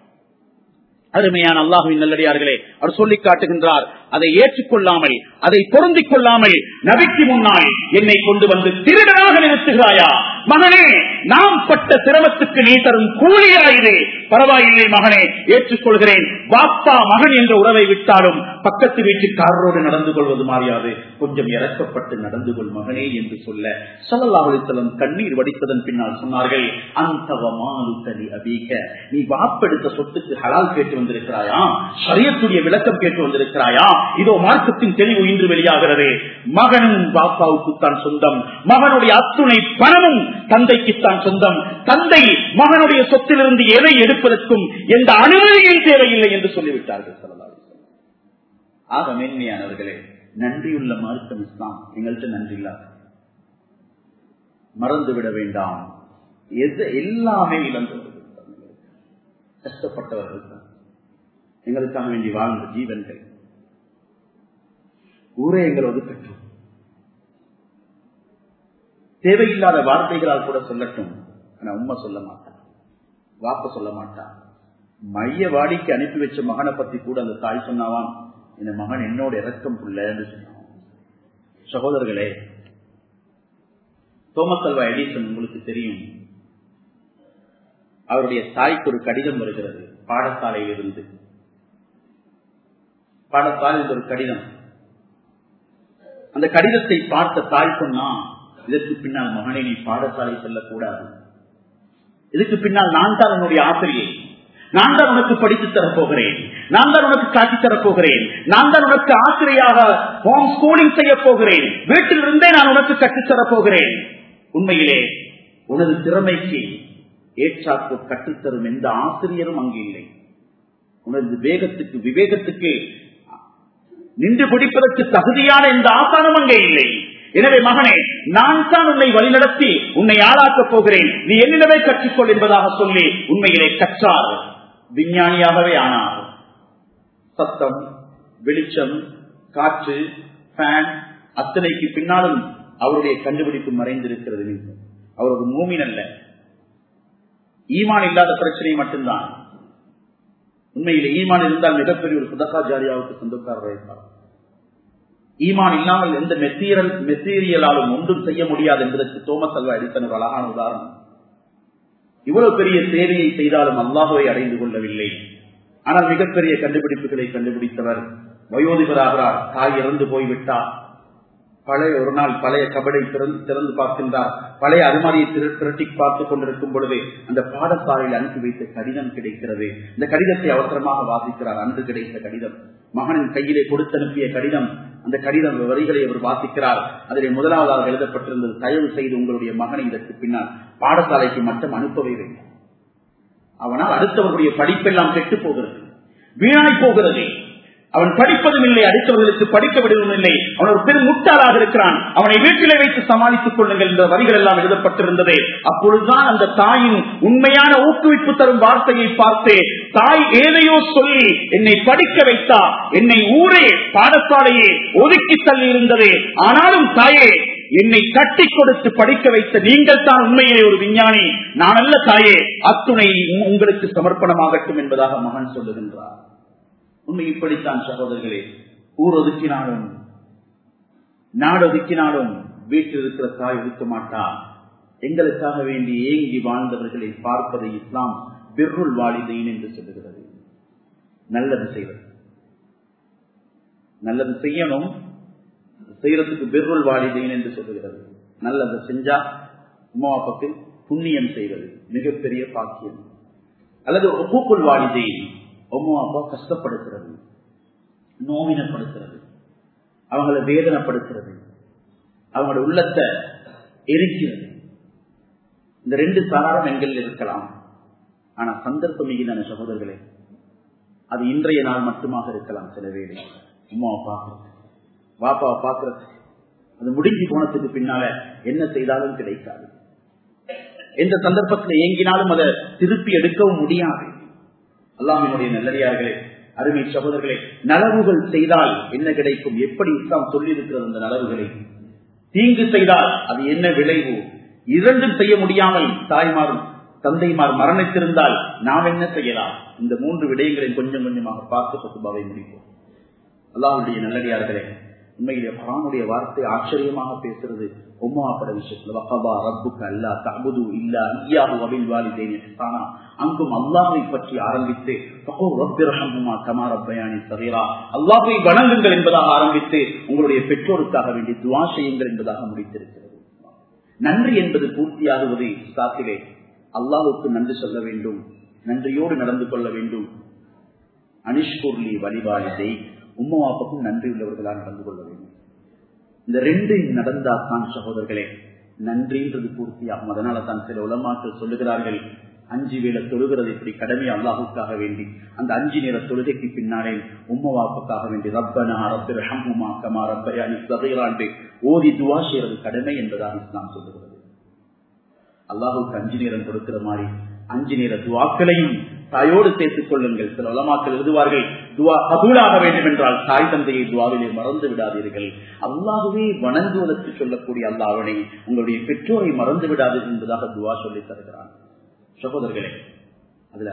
அருமையான அல்லாஹுவின் நல்லடியார்களே அவர் சொல்லி காட்டுகின்றார் அதை ஏற்றுக்கொள்ளாமல் அதை பொருந்திக் கொள்ளாமல் நபிக்கு முன்னால் என்னை கொண்டு வந்து திருடனாக நிறுத்துகிறாயா மகனே நாம் பட்ட சிரமத்துக்கு நீ தரும் கூலியாயிரு பரவாயில்லை மகனே ஏற்றுக்கொள்கிறேன் பாப்பா மகன் என்ற உறவை விட்டாலும் பக்கத்து வீட்டுக்காரரோடு நடந்து கொள்வது மாறியாது கொஞ்சம் இறக்கப்பட்டு நடந்து கொள் மகனே என்று சொல்ல சொல்லலாவளித்தலம் கண்ணீர் வடித்ததன் பின்னால் சொன்னார்கள் அந்தவமானு தனி அபீக நீ வாப்பெடுத்த சொத்துக்கு ஹலால் கேட்டு வந்திருக்கிறாயா சரியத்துடைய விளக்கம் கேட்டு வந்திருக்கிறாயா இதோ மார்க்கத்தின் தெளிவு இன்று வெளியாகிறது மகனும் பாப்பாவுக்குத்தான் சொந்தம் மகனுடைய அத்துணை பணமும் தந்தைக்குத்தான் சொந்தம் தந்தை மகனுடைய சொத்திலிருந்து எதை எடுப்பதற்கும் எந்த அனுமதியும் தேவையில்லை என்று சொல்லிவிட்டார்கள் சொல்லலாம் ஆக மேன்மையானவர்களே நன்றியுள்ள மார்க்கம் இஸ்லாம் எங்கள்கிட்ட நன்றி இல்லாத மறந்துவிட வேண்டாம் எது எல்லாமே இழந்தவர்கள் கஷ்டப்பட்டவர்கள் தான் எங்களுக்காக வேண்டி வாழ்ந்த ஜீவன்கள் ஊரே எங்கள் ஒதுக்கட்டும் தேவையில்லாத வார்த்தைகளால் கூட சொல்லட்டும் ஆனா உண்மை சொல்ல மாட்டான் வாப்ப சொல்ல மாட்டான் மைய வாடிக்கு அனுப்பி வச்ச மகனை பத்தி கூட அந்த தாய் சொன்னாவான் இந்த மகன் என்னோட இறக்கம் புள்ளன்னு சொன்னான் சகோதரர்களே தோமஸ் அல்வா எடிசன் உங்களுக்கு தெரியும் அவருடைய தாய்க்கு ஒரு கடிதம் வருகிறது பாடசாலையில் இருந்து பாடசாலையில் ஒரு கடிதம் அந்த கடிதத்தை பார்த்த தாய் சொன்னா இதற்கு பின்னால் மகனை நீ பாடசாலை செல்லக்கூடாது இதுக்கு பின்னால் நான் தான் உன்னுடைய ஆசிரியை நான் தான் உனக்கு படித்து தரப்போகிறேன் நான் தான் உனக்கு காட்டி தரப்போகிறேன் நான் தான் உனக்கு ஆசிரியாக ஹோம் ஸ்கூலிங் செய்ய போகிறேன் வீட்டில் இருந்தே நான் உனக்கு கற்றுத்தரப் போகிறேன் உண்மையிலே உனது திறமைக்கு ஏற்றாக்கு கற்றுத்தரும் எந்த ஆசிரியரும் அங்கு இல்லை உனது வேகத்துக்கு விவேகத்துக்கு நின்று பிடிப்பதற்கு தகுதியான எந்த ஆசானம் அங்கே இல்லை எனவே மகனே நான் தான் உன்னை வழிநடத்தி உன்னை ஆளாக்கப் போகிறேன் நீ என்னிடமே கற்றுக்கொள் என்பதாக சொல்லி உண்மையிலே கற்றார் விஞ்ஞானியாகவே ஆனார் சத்தம் வெளிச்சம் காற்று ஃபேன் அத்தனைக்கு பின்னாலும் அவருடைய கண்டுபிடிப்பு மறைந்திருக்கிறது அவர் ஒரு மூமின் அல்ல ஈமான் இல்லாத பிரச்சனை மட்டும்தான் உண்மையில் ஈமான் இருந்தால் மிகப்பெரிய ஒரு சுதக்கா ஜாரியாவுக்கு சொந்தக்காரர் இருந்தார் ஈமான் இல்லாமல் எந்த மெட்டீரியல் மெட்டீரியலாலும் ஒன்றும் செய்ய முடியாது என்பதற்கு தோமஸ் அல்வா அடித்தன ஒரு அழகான உதாரணம் இவ்வளவு பெரிய சேவையை செய்தாலும் அல்லாஹுவை அடைந்து கொள்ளவில்லை ஆனால் மிகப்பெரிய கண்டுபிடிப்புகளை கண்டுபிடித்தவர் வயோதிபராகிறார் தாய் இறந்து போய்விட்டார் பழைய ஒரு நாள் பழைய கபடை திறந்து திறந்து பார்க்கின்றார் பழைய அருமாரியை திரட்டி பார்த்துக் கொண்டிருக்கும் பொழுது அந்த பாடசாலையில் அனுப்பி வைத்த கடிதம் கிடைக்கிறது இந்த கடிதத்தை அவசரமாக வாசிக்கிறார் அன்று கிடைத்த கடிதம் மகனின் கையிலே கொடுத்து அனுப்பிய கடிதம் அந்த கடிதம் வரிகளை அவர் வாசிக்கிறார் அதிலே முதலாவதாக எழுதப்பட்டிருந்தது தயவு செய்து உங்களுடைய மகனை இதற்கு பின்னால் பாடசாலைக்கு மட்டும் அனுப்பவே வேண்டும் அவனால் அடுத்தவர்களுடைய படிப்பெல்லாம் கெட்டு போகிறது வீணாய் போகிறது அவன் படிப்பதும் இல்லை அடுத்தவர்களுக்கு படிக்க விடுவதும் இல்லை அவன் ஒரு பெரும் முட்டாளாக இருக்கிறான் அவனை வீட்டிலே வைத்து சமாளித்துக் கொள்ளுங்கள் என்ற வரிகள் எல்லாம் எழுதப்பட்டிருந்தது அப்பொழுதுதான் அந்த தாயின் உண்மையான ஊக்குவிப்பு தரும் வார்த்தையை பார்த்து தாய் ஏதையோ சொல்லி என்னை படிக்க வைத்தா என்னை ஊரே பாடசாலையே ஒதுக்கி தள்ளி இருந்தது ஆனாலும் தாயே என்னை தட்டி கொடுத்து படிக்க வைத்த நீங்கள் தான் உண்மையிலே ஒரு விஞ்ஞானி நான் அல்ல தாயே அத்துணை உங்களுக்கு சமர்ப்பணமாகட்டும் என்பதாக மகன் சொல்லுகின்றார் உண்மை இப்படித்தான் சகோதரர்களே ஊர் ஒதுக்கினாலும் நாடு ஒதுக்கினாலும் வீட்டில் இருக்கிற தாய் ஒதுக்க மாட்டார் எங்களுக்காக வேண்டி ஏங்கி வாழ்ந்தவர்களை பார்ப்பதை இஸ்லாம் பிர்ருள் வாலிதைன் என்று சொல்லுகிறது நல்லது செய்வது நல்லது செய்யணும் செய்யறதுக்கு பிர்ருள் வாலிதைன் என்று சொல்லுகிறது நல்லது செஞ்சா உமா அப்பாக்கு புண்ணியம் செய்வது மிகப்பெரிய பாக்கியம் அல்லது ஒப்புக்குள் வாலிதை உமா அப்பா கஷ்டப்படுத்துறது நோவினப்படுத்துறது அவங்கள வேதனைப்படுத்துறது அவங்களோட உள்ளத்தை எரிக்கிறது இந்த ரெண்டு சாராரம் எங்கள் இருக்கலாம் ஆனா சந்தர்ப்பம் மிகுதான சகோதரர்களே அது இன்றைய நாள் மட்டுமாக இருக்கலாம் சில வேலை உமாவை பார்க்கறது பாப்பாவை பார்க்கறது அது முடிஞ்சு போனதுக்கு பின்னால என்ன செய்தாலும் கிடைக்காது எந்த சந்தர்ப்பத்தில் இயங்கினாலும் அதை திருப்பி எடுக்கவும் முடியாது அல்லாமினுடைய நல்லடியார்களே அருமை சகோதரர்களே நலவுகள் செய்தால் என்ன கிடைக்கும் எப்படி இஸ்லாம் சொல்லி இருக்கிறது அந்த நலவுகளை தீங்கு செய்தால் அது என்ன விளைவு இரண்டும் செய்ய முடியாமல் தாய்மாரும் தந்தைமார் மரணித்திருந்தால் நாம் என்ன செய்யலாம் இந்த மூன்று விடயங்களை கொஞ்சம் கொஞ்சமாக பார்த்து பசுபாவை முடிப்போம் அல்லாவுடைய நல்லடியார்களே உண்மையிலே பரானுடைய வார்த்தை ஆச்சரியமாக பேசுறது உம்மாப்பட விஷயத்துல வகபா ரப்புக்கு அல்லா தகுது இல்லா ஐயாவு அபில் வாலிதேனி தானா அங்கும் அல்லாஹை பற்றி ஆரம்பித்து கமா ரப்பயானி சரீரா அல்லாஹை வணங்குங்கள் என்பதாக ஆரம்பித்து உங்களுடைய பெற்றோருக்காக வேண்டி துவா செய்யுங்கள் என்பதாக முடித்திருக்கிறது நன்றி என்பது பூர்த்தியாகுவது சாத்திலே அல்லாஹுக்கு நன்றி சொல்ல வேண்டும் நன்றியோடு நடந்து கொள்ள வேண்டும் அனிஷ்குர்லி வழிபாளிதை உம்மவாப்புக்கும் நன்றி உள்ளவர்களால் நடந்து கொள்ள வேண்டும் இந்த ரெண்டு நடந்தாதான் சகோதரர்களே நன்றின்றது பூர்த்தியாகும் அதனால தான் சில உலமாக்கள் சொல்லுகிறார்கள் அஞ்சு வேலை தொழுகிறது இப்படி கடமை அல்லாஹுக்காக வேண்டி அந்த அஞ்சு நேர தொழுகைக்கு பின்னாலே உம்மவாப்புக்காக வேண்டி ரப்பனா ரப்பர் ஹம்முமா கமா ரப்பயானி சதையிலாண்டு ஓதி துவா செய்யறது கடமை என்பதாக இஸ்லாம் சொல்லுகிறது அல்லாஹுக்கு அஞ்சு நேரம் கொடுக்கிற மாதிரி அஞ்சு நேர துவாக்களையும் தாயோடு சேர்த்துக் கொள்ளுங்கள் சில உலமாக்கள் எழுதுவார்கள் துவா கபூலாக வேண்டும் என்றால் தாய் தந்தையை துவாவிலே மறந்து விடாதீர்கள் அல்லாகவே வணங்குவதற்கு சொல்லக்கூடிய அல்லாவனை உங்களுடைய பெற்றோரை மறந்து விடாது என்பதாக துவா சொல்லி தருகிறான் சகோதரர்களே அதுல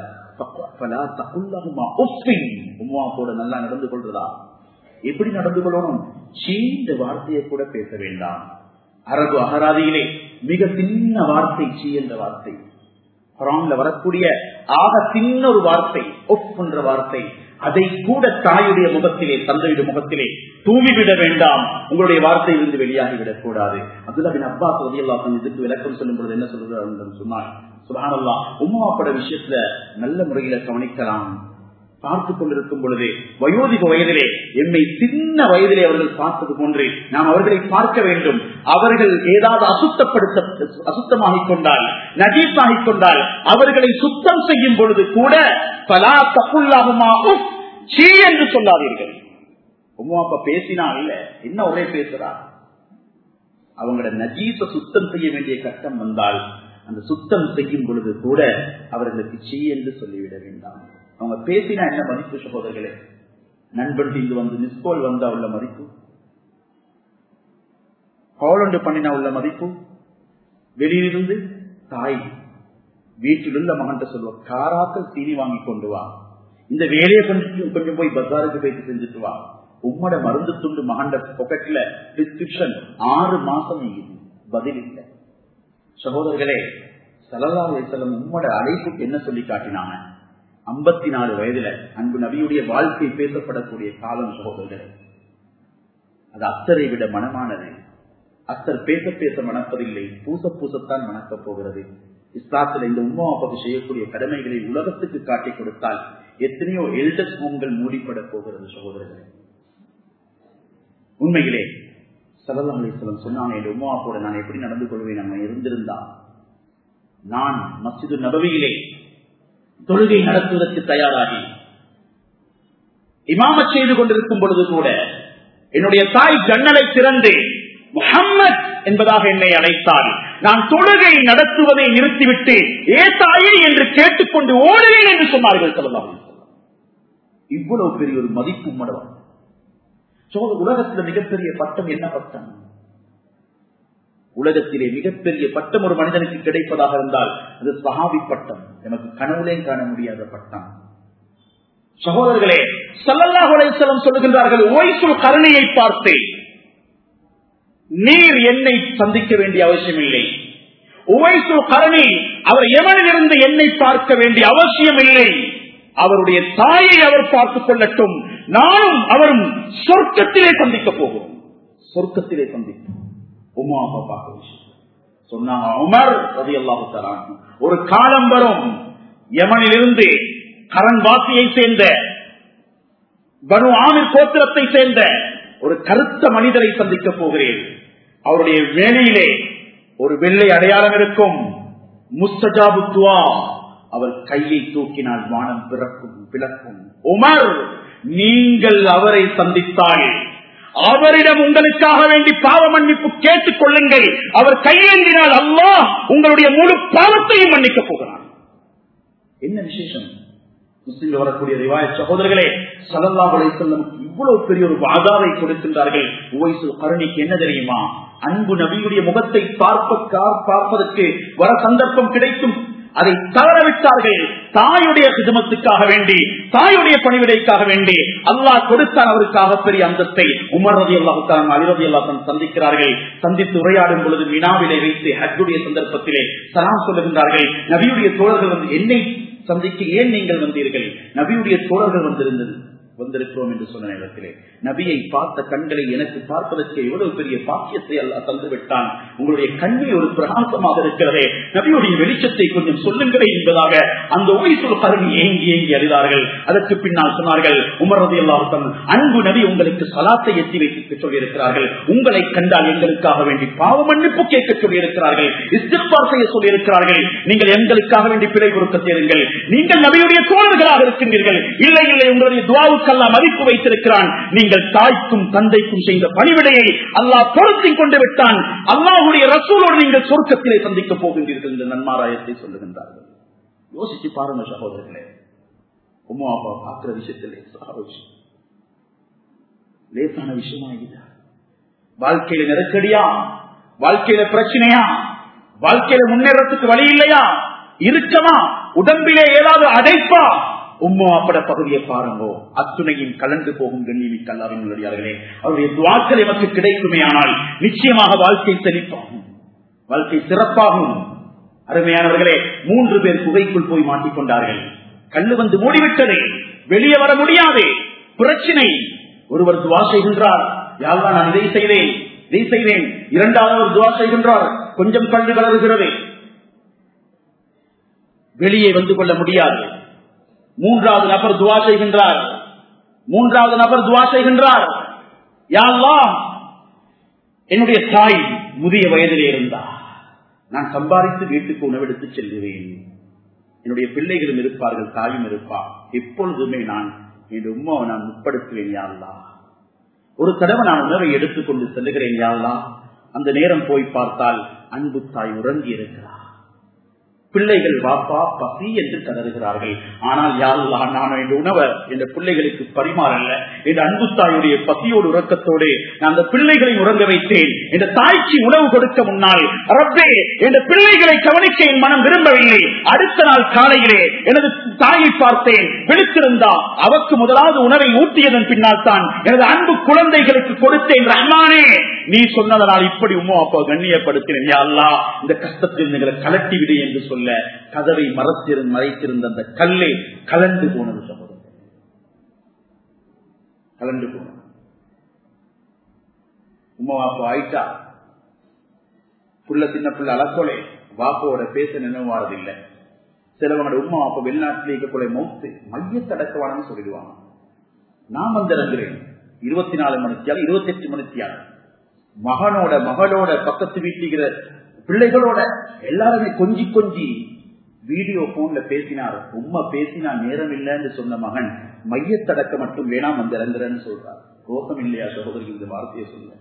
உமா கூட நல்லா நடந்து கொள்றதா எப்படி நடந்து கொள்ளணும் சீந்த வார்த்தையை கூட பேச வேண்டாம் அரபு அகராதியிலே மிக சின்ன வார்த்தை சீ என்ற வார்த்தை குரான்ல வரக்கூடிய ஆக சின்ன ஒரு வார்த்தை ஒப் என்ற வார்த்தை அதை கூட தாயுடைய முகத்திலே தந்தையுடைய முகத்திலே தூவிவிட வேண்டாம் உங்களுடைய வார்த்தையிலிருந்து வெளியாகிவிடக் கூடாது அப்துல்லாபின் அப்பா சோதியல்லாசன் இதுக்கு விளக்கம் சொல்லும் பொழுது என்ன சொல்றாரு என்று சொன்னார் சுபானல்லா உமாப்பட விஷயத்துல நல்ல முறையில கவனிக்கலாம் பார்த்துக் கொண்டிருக்கும் பொழுது வயோதிக வயதிலே எம்மை சின்ன வயதிலே அவர்கள் பார்த்தது போன்று நாம் அவர்களை பார்க்க வேண்டும் அவர்கள் ஏதாவது அசுத்தப்படுத்த அசுத்தமாகிக் கொண்டால் நஜீஸாகிக் கொண்டால் அவர்களை சுத்தம் செய்யும் பொழுது கூட பலா தப்புல்லாகுமா சீ என்று சொல்லாதீர்கள் உமா அப்பா பேசினா இல்ல என்ன ஒரே பேசுறா அவங்களோட நஜீச சுத்தம் செய்ய வேண்டிய கட்டம் வந்தால் அந்த சுத்தம் செய்யும் பொழுது கூட அவர்களுக்கு சீ என்று சொல்லிவிட வேண்டாம் அவங்க பேசினா என்ன மதிப்பு சகோதரர்களே நண்பன் இங்கு வந்து மிஸ்கோல் வந்தா உள்ள மதிப்பு காலண்டு பண்ணினா உள்ள மதிப்பு வெளியிலிருந்து தாய் வீட்டில் உள்ள மகன் சொல்லுவா காராக்கள் சீனி வாங்கி கொண்டு வா இந்த வேலையை கொஞ்சம் கொஞ்சம் போய் பஜாருக்கு போயிட்டு செஞ்சுட்டு வா உம்மோட மருந்து துண்டு மகண்ட பொக்கெட்ல பிரிஸ்கிரிப்ஷன் ஆறு மாசம் இது பதில் இல்லை சகோதரர்களே சலல்லா அலிசல்லம் உம்மோட அழைப்புக்கு என்ன சொல்லி காட்டினாங்க ஐம்பத்தி நாலு வயதுல அன்பு நபியுடைய வாழ்க்கை பேசப்படக்கூடிய காலம் சகோதரர்களே அது அத்தரை விட மனமானது அத்தர் பேச பேச மணப்பதில்லை பூச பூசத்தான் மணக்கப் போகிறது இஸ்லாத்துல இந்த உமா அப்பாவுக்கு செய்யக்கூடிய கடமைகளை உலகத்துக்கு காட்டிக் கொடுத்தால் எத்தனையோ எல்டர்ஸ் ஹோம்கள் மூடிப்பட போகிறது சகோதரர்களே உண்மையிலே சலல்லா அலிஸ்லம் சொன்னாங்க என் உமா அப்பாவோட நான் எப்படி நடந்து கொள்வேன் நம்ம இருந்திருந்தா நான் மசிது நபவியிலே தொழுகை நடத்துவதற்கு தயாராகி இமாம செய்து கொண்டிருக்கும் பொழுது கூட என்னுடைய தாய் ஜன்னலை திறந்து முகம்மத் என்பதாக என்னை அழைத்தார் நான் தொழுகை நடத்துவதை நிறுத்திவிட்டு ஏ தாயே என்று கேட்டுக்கொண்டு ஓடுவேன் என்று சொன்னார்கள் சொல்லலாம் இவ்வளவு பெரிய ஒரு மதிப்பு மடவன் உலகத்தில் மிகப்பெரிய பட்டம் என்ன பட்டம் உலகத்திலே மிகப்பெரிய பட்டம் ஒரு மனிதனுக்கு கிடைப்பதாக இருந்தால் அது சஹாபி பட்டம் எனக்கு கனவுலேயும் காண முடியாத பட்டம் சகோதரர்களே சல்லல்லா உலைசலம் சொல்லுகின்றார்கள் ஓய்சுல் கருணையை பார்த்து நீர் என்னை சந்திக்க வேண்டிய அவசியம் இல்லை உவைசுல் கருணை அவர் எவனிலிருந்து என்னை பார்க்க வேண்டிய அவசியம் இல்லை அவருடைய தாயை அவர் பார்த்துக் கொள்ளட்டும் நானும் அவரும் சொர்க்கத்திலே சந்திக்க போகிறோம் சொர்க்கத்திலே சந்திப்போம் உமா அப்பா பார்க்க விஷயம் சொன்னாங்க உமர் ரதி அல்லாஹு ஒரு காலம் வரும் யமனிலிருந்து கரண் வாசியை சேர்ந்த பனு ஆமிர் கோத்திரத்தை சேர்ந்த ஒரு கருத்த மனிதரை சந்திக்க போகிறேன் அவருடைய வேலையிலே ஒரு வெள்ளை அடையாளம் இருக்கும் முஸ்தஜாபுத்துவா அவர் கையை தூக்கினால் வானம் பிறக்கும் பிளக்கும் உமர் நீங்கள் அவரை சந்தித்தால் அவரிடம் உங்களுக்காக வேண்டி பாவ மன்னிப்பு கேட்டுக் கொள்ளுங்கள் அவர் கையேந்தினால் அல்லாஹ் உங்களுடைய முழு பாவத்தையும் மன்னிக்க போகிறார் என்ன விசேஷம் முஸ்லிம் வரக்கூடிய ரிவாய சகோதரர்களே சலல்லா செல்லும் இவ்வளவு பெரிய ஒரு வாதாவை கொடுக்கின்றார்கள் உவைசு கருணிக்கு என்ன தெரியுமா அன்பு நபியுடைய முகத்தை பார்ப்ப பார்ப்பதற்கு வர சந்தர்ப்பம் கிடைக்கும் அதை தவறவிட்டார்கள் தாயுடைய சிதமத்துக்காக வேண்டி தாயுடைய பணிவிடைக்காக வேண்டி அல்லாஹ் கொடுத்தான் அவருக்காக பெரிய அந்தத்தை உமர் ரதி அல்லாஹுத்தான் அலிரதி அல்லாஹன் சந்திக்கிறார்கள் சந்தித்து உரையாடும் பொழுது வினாவிலை வைத்து ஹஜ்ஜுடைய சந்தர்ப்பத்திலே சலாம் சொல்லுகின்றார்கள் நபியுடைய தோழர்கள் வந்து என்னை சந்திக்க ஏன் நீங்கள் வந்தீர்கள் நபியுடைய தோழர்கள் வந்திருந்தது வந்திருக்கிறோம் என்று சொன்ன நேரத்திலே நபியை பார்த்த கண்களை எனக்கு பார்ப்பதற்கு எவ்வளவு பெரிய பாக்கியத்தை அல்ல தந்து விட்டான் உங்களுடைய கண்ணில் ஒரு பிரகாசமாக இருக்கிறதே நபியுடைய வெளிச்சத்தை கொஞ்சம் சொல்லுங்களே என்பதாக அந்த உயிர் கருவி ஏங்கி ஏங்கி அறிந்தார்கள் அதற்கு பின்னால் சொன்னார்கள் உமரது எல்லாருக்கும் அன்பு நபி உங்களுக்கு சலாத்தை எத்தி வைக்க சொல்லியிருக்கிறார்கள் உங்களை கண்டால் எங்களுக்காக வேண்டி பாவ மன்னிப்பு கேட்க சொல்லியிருக்கிறார்கள் இஸ்திர்பார் செய்ய சொல்லியிருக்கிறார்கள் நீங்கள் எங்களுக்காக வேண்டி பிழை கொடுக்க சேருங்கள் நீங்கள் நபியுடைய தோழர்களாக இருக்கின்றீர்கள் இல்லை இல்லை உங்களுடைய துவாவுக்கு அல்லாஹ் மதிப்பு வைத்திருக்கிறான் நீங்கள் தாய்க்கும் தந்தைக்கும் செய்த பணிவிடையை அல்லாஹ் பொருத்திக் கொண்டு விட்டான் அல்லாஹுடைய ரசூலோடு நீங்கள் சொர்க்கத்திலே சந்திக்க போகின்றீர்கள் இந்த நன்மாராயத்தை சொல்லுகின்றார்கள் யோசிச்சு பாருங்க சகோதரர்களே உமா அப்பா பார்க்கிற விஷயத்திலே விஷயம் லேசான விஷயமா இல்ல வாழ்க்கையில நெருக்கடியா வாழ்க்கையில பிரச்சனையா வாழ்க்கையில முன்னேறத்துக்கு வழி இல்லையா இருக்கமா உடம்பிலே ஏதாவது அடைப்பா உம்மோ அப்பட பகுதியை பாருங்கோ அத்துணையும் கலந்து போகும் கண்ணியமிக்க அல்லாவின் உள்ளடியார்களே அவருடைய துவாக்கள் எமக்கு கிடைக்குமே ஆனால் நிச்சயமாக வாழ்க்கை செழிப்பாகும் வாழ்க்கை சிறப்பாகும் அருமையானவர்களே மூன்று பேர் குகைக்குள் போய் மாட்டிக்கொண்டார்கள் கண்ணு வந்து மூடிவிட்டது வெளியே வர முடியாது பிரச்சனை ஒருவர் துவா செய்கின்றார் யாழ்லா நான் இதை செய்தேன் இதை செய்தேன் இரண்டாவது ஒரு துவா செய்கின்றார் கொஞ்சம் கண்டு கலருகிறது வெளியே வந்து கொள்ள முடியாது மூன்றாவது நபர் துவா செய்கின்றார் மூன்றாவது நபர் துவா செய்கின்றார் யாழ்லா என்னுடைய தாய் முதிய வயதிலே இருந்தார் நான் சம்பாதித்து வீட்டுக்கு உணவெடுத்து செல்கிறேன் என்னுடைய பிள்ளைகளும் இருப்பார்கள் தாயும் இருப்பார் எப்பொழுதுமே நான் என் உமாவை நான் முற்படுத்துவேன் யாழ்லா ஒரு தடவை நான் உணவை எடுத்துக்கொண்டு செல்லுகிறேன் யாரெல்லாம் அந்த நேரம் போய் பார்த்தால் அன்பு தாய் உறங்கி இருக்கிறார் பிள்ளைகள் வாப்பா பசி என்று கதறுகிறார்கள் ஆனால் யாரெல்லாம் நான் இந்த உணவை இந்த பிள்ளைகளுக்கு பரிமாறல்ல இந்த அன்பு தாயுடைய பசியோடு உறக்கத்தோடு நான் அந்த பிள்ளைகளை உறங்க வைத்தேன் இந்த தாய்க்கு உணவு கொடுக்க முன்னால் ரப்பே இந்த பிள்ளைகளை கவனிக்க என் மனம் விரும்பவில்லை அடுத்த நாள் காலையிலே எனது தாயை பார்த்தேன் விழித்திருந்தா அவருக்கு முதலாவது உணவை ஊட்டியதன் பின்னால் தான் எனது அன்பு குழந்தைகளுக்கு கொடுத்தேன் ரஹ்மானே நீ சொன்னதனால் இப்படி உமா அப்பா கண்ணியப்படுத்தினேன் யா அல்லாஹ் இந்த கஷ்டத்தில் எங்களை கலட்டி விடு என்று சொல்ல கதவை மரத்திரு மறைத்திருந்த அந்த கல்லை கலண்டு போனது சகோதரர் கலண்டு போனது உமா அப்பா ஆயிட்டா புள்ள சின்ன புள்ள அலக்கோலே வாப்போட பேச நினைவாரதில்லை சிலவங்களோட உமா அப்ப வெளிநாட்டில் இருக்கக்கூடிய மௌத்து மையத்தடக்கவானு சொல்லிடுவாங்க நான் வந்திறங்குறேன் இருபத்தி நாலு மணித்தியால இருபத்தி எட்டு மணித்தியால மகனோட மகளோட பக்கத்து வீட்டுகிற பிள்ளைகளோட எல்லாருமே கொஞ்சி கொஞ்சி வீடியோ போன்ல பேசினார் உண்மை பேசினா நேரம் இல்லைன்னு சொன்ன மகன் மையத்தடக்க மட்டும் வேணாம் வந்து இறங்குறேன்னு சொல்றார் ரோசம் இல்லையா சகோதரி இந்த வார்த்தையை சொல்ல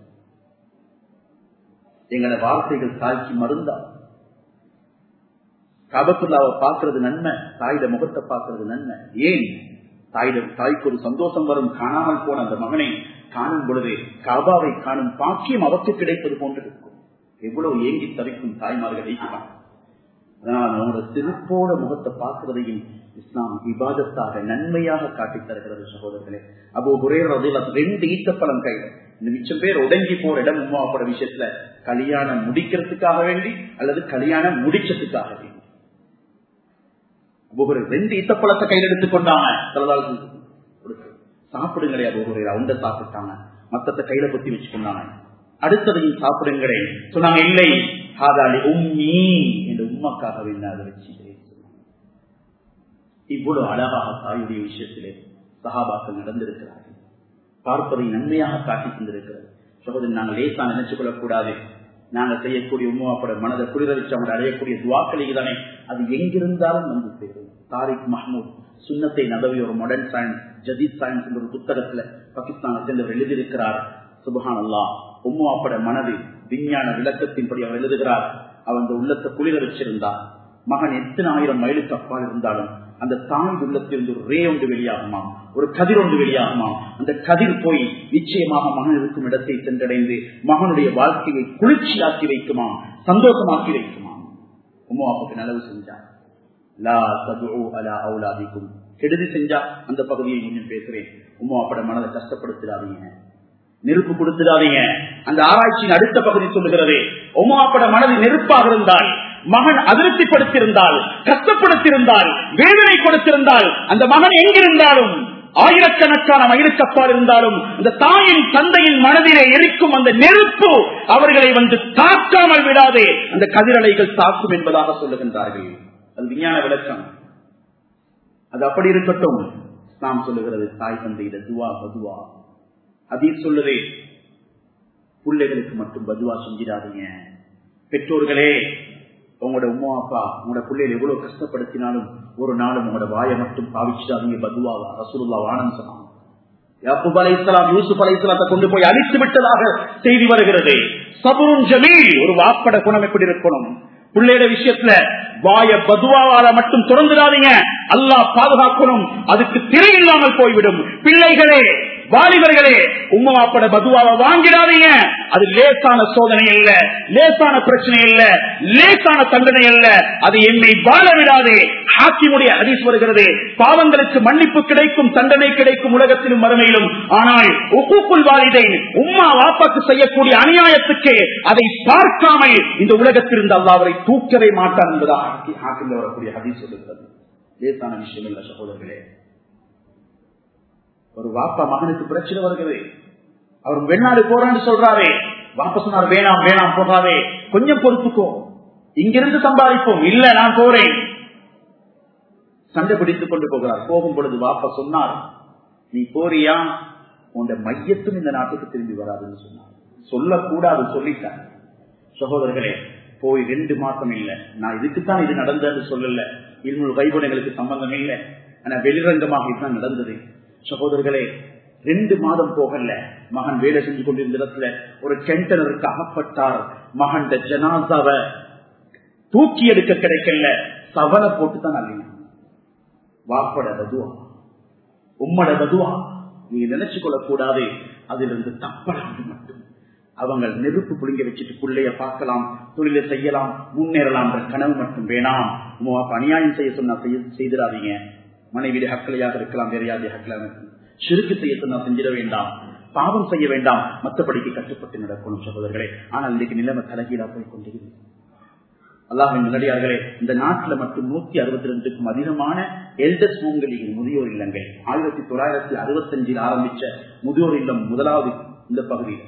எங்களோட வார்த்தைகள் தாய்க்கு மருந்தா காபத்துல்லாவை பார்க்கறது நன்மை தாயிட முகத்தை பார்க்கறது நன்மை ஏன் தாயிடம் தாய்க்கு ஒரு சந்தோஷம் வரும் காணாமல் போன அந்த மகனை காணும் பொழுது காபாவை காணும் பாக்கியம் அவருக்கு கிடைப்பது போன்று இருக்கும் எவ்வளவு ஏங்கி தவிக்கும் தாய்மார்கள் ஈக்குவான் அதனால் நம்மளோட திருப்போட முகத்தை பார்க்கிறதையும் இஸ்லாம் விவாதத்தாக நன்மையாக காட்டித் தருகிறது சகோதரர்களே அப்போ ஒரே ரெண்டு ஈத்தப்பழம் கையில் இந்த மிச்சம் பேர் உடங்கி போற இடம் உமாப்பட விஷயத்துல கல்யாணம் முடிக்கிறதுக்காக வேண்டி அல்லது கல்யாணம் முடிச்சதுக்காக வேண்டி ஒவ்வொரு ரெண்டு ஈத்தப்பழத்தை கையில் எடுத்துக்கொண்டாங்க சாப்பிடுங்களே ஒவ்வொரு அவங்க சாப்பிட்டாங்க மத்தத்தை கையில பொத்தி வச்சுக்கொண்டாங்க அடுத்ததையும் சாப்பிடுங்களே சொன்னாங்க இல்லை ஹாதாலி உம்மி என்று உம்மக்காக அதை வச்சுக்கிறேன் இவ்வளவு அழகாக தாயுடைய விஷயத்திலே சகாபாக்கள் நடந்திருக்கிறார்கள் பார்ப்பதை நன்மையாக காட்டி தந்திருக்கிறது சகோதரி நாங்கள் லேசா நினைச்சு கொள்ளக்கூடாது நாங்கள் செய்யக்கூடிய உண்மாப்பட மனதை குளிரவிச்சு அவங்க அடையக்கூடிய துவாக்களிக்கு தானே அது எங்கிருந்தாலும் வந்து சேரும் தாரிக் மஹமூத் சுண்ணத்தை நபவி ஒரு மாடர்ன் சயின்ஸ் ஜதீத் சயின்ஸ் என்ற ஒரு புத்தகத்துல பாகிஸ்தானை சேர்ந்தவர் எழுதியிருக்கிறார் சுபஹான் அல்லா உம்மாப்பட மனது விஞ்ஞான விளக்கத்தின்படி அவர் எழுதுகிறார் அவர் அந்த உள்ளத்தை குளிர வச்சிருந்தார் மகன் எத்தனை ஆயிரம் மைலுக்கு அப்பால் இருந்தாலும் அந்த தாய் உள்ளத்திலிருந்து ஒரு ரே ஒன்று வெளியாகுமாம் ஒரு கதிர் ஒன்று வெளியாகுமாம் அந்த கதிர் போய் நிச்சயமாக மகன் இருக்கும் இடத்தை சென்றடைந்து மகனுடைய வாழ்க்கையை குளிர்ச்சியாக்கி வைக்குமாம் சந்தோஷமாக்கி வைக்குமாம் உமா அப்பாக்கு நலவு செஞ்சார் லா ததுஉ அலா அவுலாதிக்கும் கெடுதி செஞ்சா அந்த பகுதியை இன்னும் பேசுறேன் உமா அப்பட மனதை கஷ்டப்படுத்திடாதீங்க நெருப்பு கொடுத்துடாதீங்க அந்த ஆராய்ச்சியின் அடுத்த பகுதி சொல்லுகிறது உமாப்பட மனது நெருப்பாக இருந்தால் மகன் அதிருப்திப்படுத்தியிருந்தால் கஷ்டப்படுத்தியிருந்தால் வேதனை கொடுத்திருந்தால் அந்த மகன் எங்கிருந்தாலும் ஆயிரக்கணக்கான மயிலுக்கப்பால் இருந்தாலும் அந்த தாயின் தந்தையின் மனதிலே எரிக்கும் அந்த நெருப்பு அவர்களை வந்து தாக்காமல் விடாதே அந்த கதிரலைகள் தாக்கும் என்பதாக சொல்லுகின்றார்கள் அது விஞ்ஞான விளக்கம் அது அப்படி இருக்கட்டும் நாம் சொல்லுகிறது தாய் தந்தையிட துவா பதுவா அதீர் சொல்லுதே பிள்ளைகளுக்கு மட்டும் பதுவா செஞ்சிடாதீங்க பெற்றோர்களே உங்களோட உமா அப்பா உங்களோட பிள்ளைகள் எவ்வளவு கஷ்டப்படுத்தினாலும் ஒரு நாளும் உங்களோட வாயை மட்டும் பாவிச்சிடாதீங்க பதுவாவா ரசூலுல்லா வானம் சொன்னாங்க யாக்கூப் அலை இஸ்லாம் யூசுப் அலை இஸ்லாத்தை கொண்டு போய் அழித்து விட்டதாக செய்தி வருகிறது சபுரும் ஜமீல் ஒரு வாப்பட குணம் எப்படி இருக்கணும் பிள்ளையோட விஷயத்துல வாய பதுவாவால மட்டும் திறந்துடாதீங்க அல்லாஹ் பாதுகாக்கணும் அதுக்கு திரை இல்லாமல் போய்விடும் பிள்ளைகளே வாலிபர்களே உம்மவாப்பட பதுவாவை வாங்கிடாதீங்க அது லேசான சோதனை அல்ல லேசான பிரச்சனை அல்ல லேசான தண்டனை அல்ல அது என்னை வாழ விடாதே ஹாக்கிமுடைய ஹதீஸ் வருகிறது பாவங்களுக்கு மன்னிப்பு கிடைக்கும் தண்டனை கிடைக்கும் உலகத்திலும் மறுமையிலும் ஆனால் ஒப்புக்குள் வாலிதை உம்மா வாப்பாக்கு செய்யக்கூடிய அநியாயத்துக்கு அதை பார்க்காமல் இந்த உலகத்திலிருந்து அல்லா அவரை தூக்கவே மாட்டார் என்பதாக ஹாக்கில் வரக்கூடிய ஹதீஸ் சொல்லுகிறது லேசான விஷயம் இல்ல சகோதரர்களே ஒரு வாப்பா மகனுக்கு பிரச்சனை வருகிறது அவர் வெளிநாடு போறான்னு சொல்றாரே வாப்பா சொன்னார் வேணாம் வேணாம் போகாதே கொஞ்சம் பொறுத்துக்கோ இங்கிருந்து சம்பாதிப்போம் இல்ல நான் போறேன் சண்டை பிடித்துக் கொண்டு போகிறார் போகும் பொழுது வாப்பா சொன்னார் நீ போறியா உன் மையத்தும் இந்த நாட்டுக்கு திரும்பி வராதுன்னு சொன்னார் சொல்லக்கூடாது சொல்லிட்டார் சகோதரர்களே போய் ரெண்டு மாசம் இல்ல நான் இதுக்குத்தான் இது நடந்ததுன்னு சொல்லல இன்னொரு கைகுணைகளுக்கு சம்பந்தம் இல்லை ஆனா வெளிரங்கமாக இதுதான் நடந்தது சகோதரர்களே ரெண்டு மாதம் போகல மகன் வேலை செஞ்சு கொண்டிருந்த இடத்துல ஒரு கெண்டனருக்கு அகப்பட்டார் மகன் ஜனாசாவை தூக்கி எடுக்க கிடைக்கல சவலை போட்டு தான் அள்ளினான் வாப்பட பதுவா உம்மட பதுவா நீங்க நினைச்சு கொள்ளக்கூடாது அதிலிருந்து தப்பலாண்டு மட்டும் அவங்க நெருப்பு புளிங்க வச்சுட்டு பிள்ளைய பார்க்கலாம் தொழிலை செய்யலாம் முன்னேறலாம் என்ற கனவு மட்டும் வேணாம் உமாவுக்கு அநியாயம் செய்ய சொன்னா செய்திடாதீங்க மனைவியுடைய ஹக்கலையாக இருக்கலாம் வேற யாருடைய ஹக்கலாக இருக்கலாம் சிறுக்கு செய்ய சொன்னா செஞ்சிட வேண்டாம் பாவம் செய்ய வேண்டாம் மற்றபடிக்கு கட்டுப்பட்டு நடக்கணும் சகோதரர்களே ஆனால் இன்னைக்கு நிலைமை தலைகீழா போய் கொண்டிருக்கிறது அல்லாஹின் நல்லடியார்களே இந்த நாட்டில் மட்டும் நூத்தி அறுபத்தி ரெண்டுக்கும் அதிகமான எல்டர்ஸ் ஹோம்களில் முதியோர் இல்லங்கள் ஆயிரத்தி தொள்ளாயிரத்தி அறுபத்தி அஞ்சில் ஆரம்பிச்ச முதியோர் இல்லம் முதலாவது இந்த பகுதியில்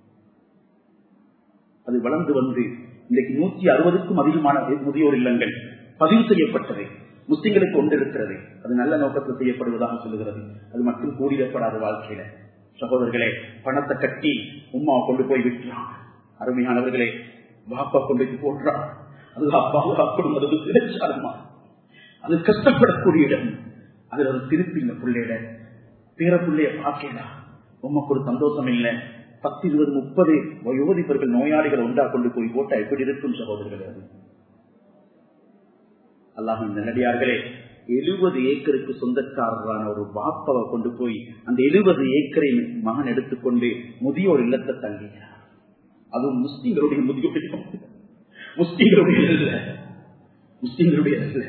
அது வளர்ந்து வந்து இன்றைக்கு நூத்தி அறுபதுக்கும் அதிகமான முதியோர் இல்லங்கள் பதிவு செய்யப்பட்டது முஸ்லிம்களுக்கு ஒன்று இருக்கிறது அது நல்ல நோக்கத்தில் செய்யப்படுவதாக சொல்லுகிறது அது மட்டும் கூடிடப்படாத வாழ்க்கையில சகோதரர்களே பணத்தை கட்டி உமாவை கொண்டு போய் விட்டுறான் அருமையானவர்களே பாப்பா கொண்டு போய் போடுறான் அது அப்பாவை கொடுக்கிறது பிரச்சாரமா அது கஷ்டப்படக்கூடிய இடம் அதுல ஒரு திருப்பி இந்த பிள்ளையிட பேர பிள்ளைய பார்க்கலாம் உமக்கு ஒரு சந்தோஷம் இல்லை பத்து இருபது முப்பது வயோதிபர்கள் நோயாளிகள் ஒன்றா கொண்டு போய் போட்டா எப்படி இருக்கும் சகோதரர்களே அது அல்லாஹின் நல்லடியார்களே எழுபது ஏக்கருக்கு சொந்தக்காரரான ஒரு பாப்பாவை கொண்டு போய் அந்த எழுபது ஏக்கரை மகன் எடுத்துக்கொண்டு முதியோர் இல்லத்தை தள்ளினார் அதுவும் முஸ்லீம்களுடைய முதியோர் இல்லம் முஸ்லீம்களுடைய இல்ல முஸ்லீம்களுடைய இல்ல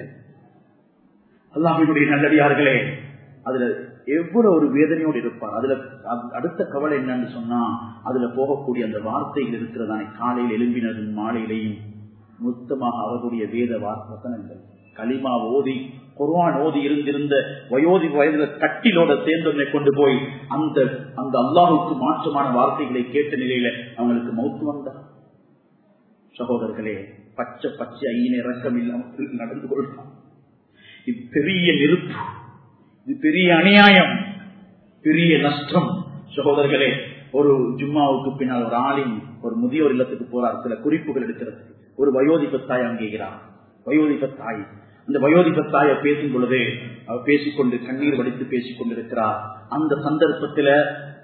அல்லாஹினுடைய நல்லடியார்களே அதுல எவ்வளவு ஒரு வேதனையோடு இருப்பார் அதுல அடுத்த கவலை என்னன்னு சொன்னா அதுல போகக்கூடிய அந்த வார்த்தைகள் இருக்கிறதானே காலையில் எழும்பினதும் மாலையிலையும் மொத்தமாக அவர்களுடைய வேத வசனங்கள் களிமா ஓதி குர்வான் ஓதி இருந்திருந்த வயோதி வயதுல கட்டிலோட சேர்ந்தவனை கொண்டு போய் அந்த அந்த அல்லாஹுக்கு மாற்றமான வார்த்தைகளை கேட்ட நிலையில அவங்களுக்கு மௌத்து வந்தா சகோதரர்களே பச்சை பச்சை ஐயின இறக்கம் இல்லாமல் நடந்து கொள்றான் இது பெரிய நெருப்பு இது பெரிய அநியாயம் பெரிய நஷ்டம் சகோதரர்களே ஒரு ஜும்மாவுக்கு பின்னால் ஒரு ஆளின் ஒரு முதியோர் இல்லத்துக்கு போறார் சில குறிப்புகள் எடுக்கிறது ஒரு வயோதிப தாய் அங்கேகிறார் வயோதிப தாய் அந்த வயோதிப தாயை பேசும் பொழுது அவர் பேசிக்கொண்டு கண்ணீர் வடித்து பேசிக் கொண்டிருக்கிறார் அந்த சந்தர்ப்பத்துல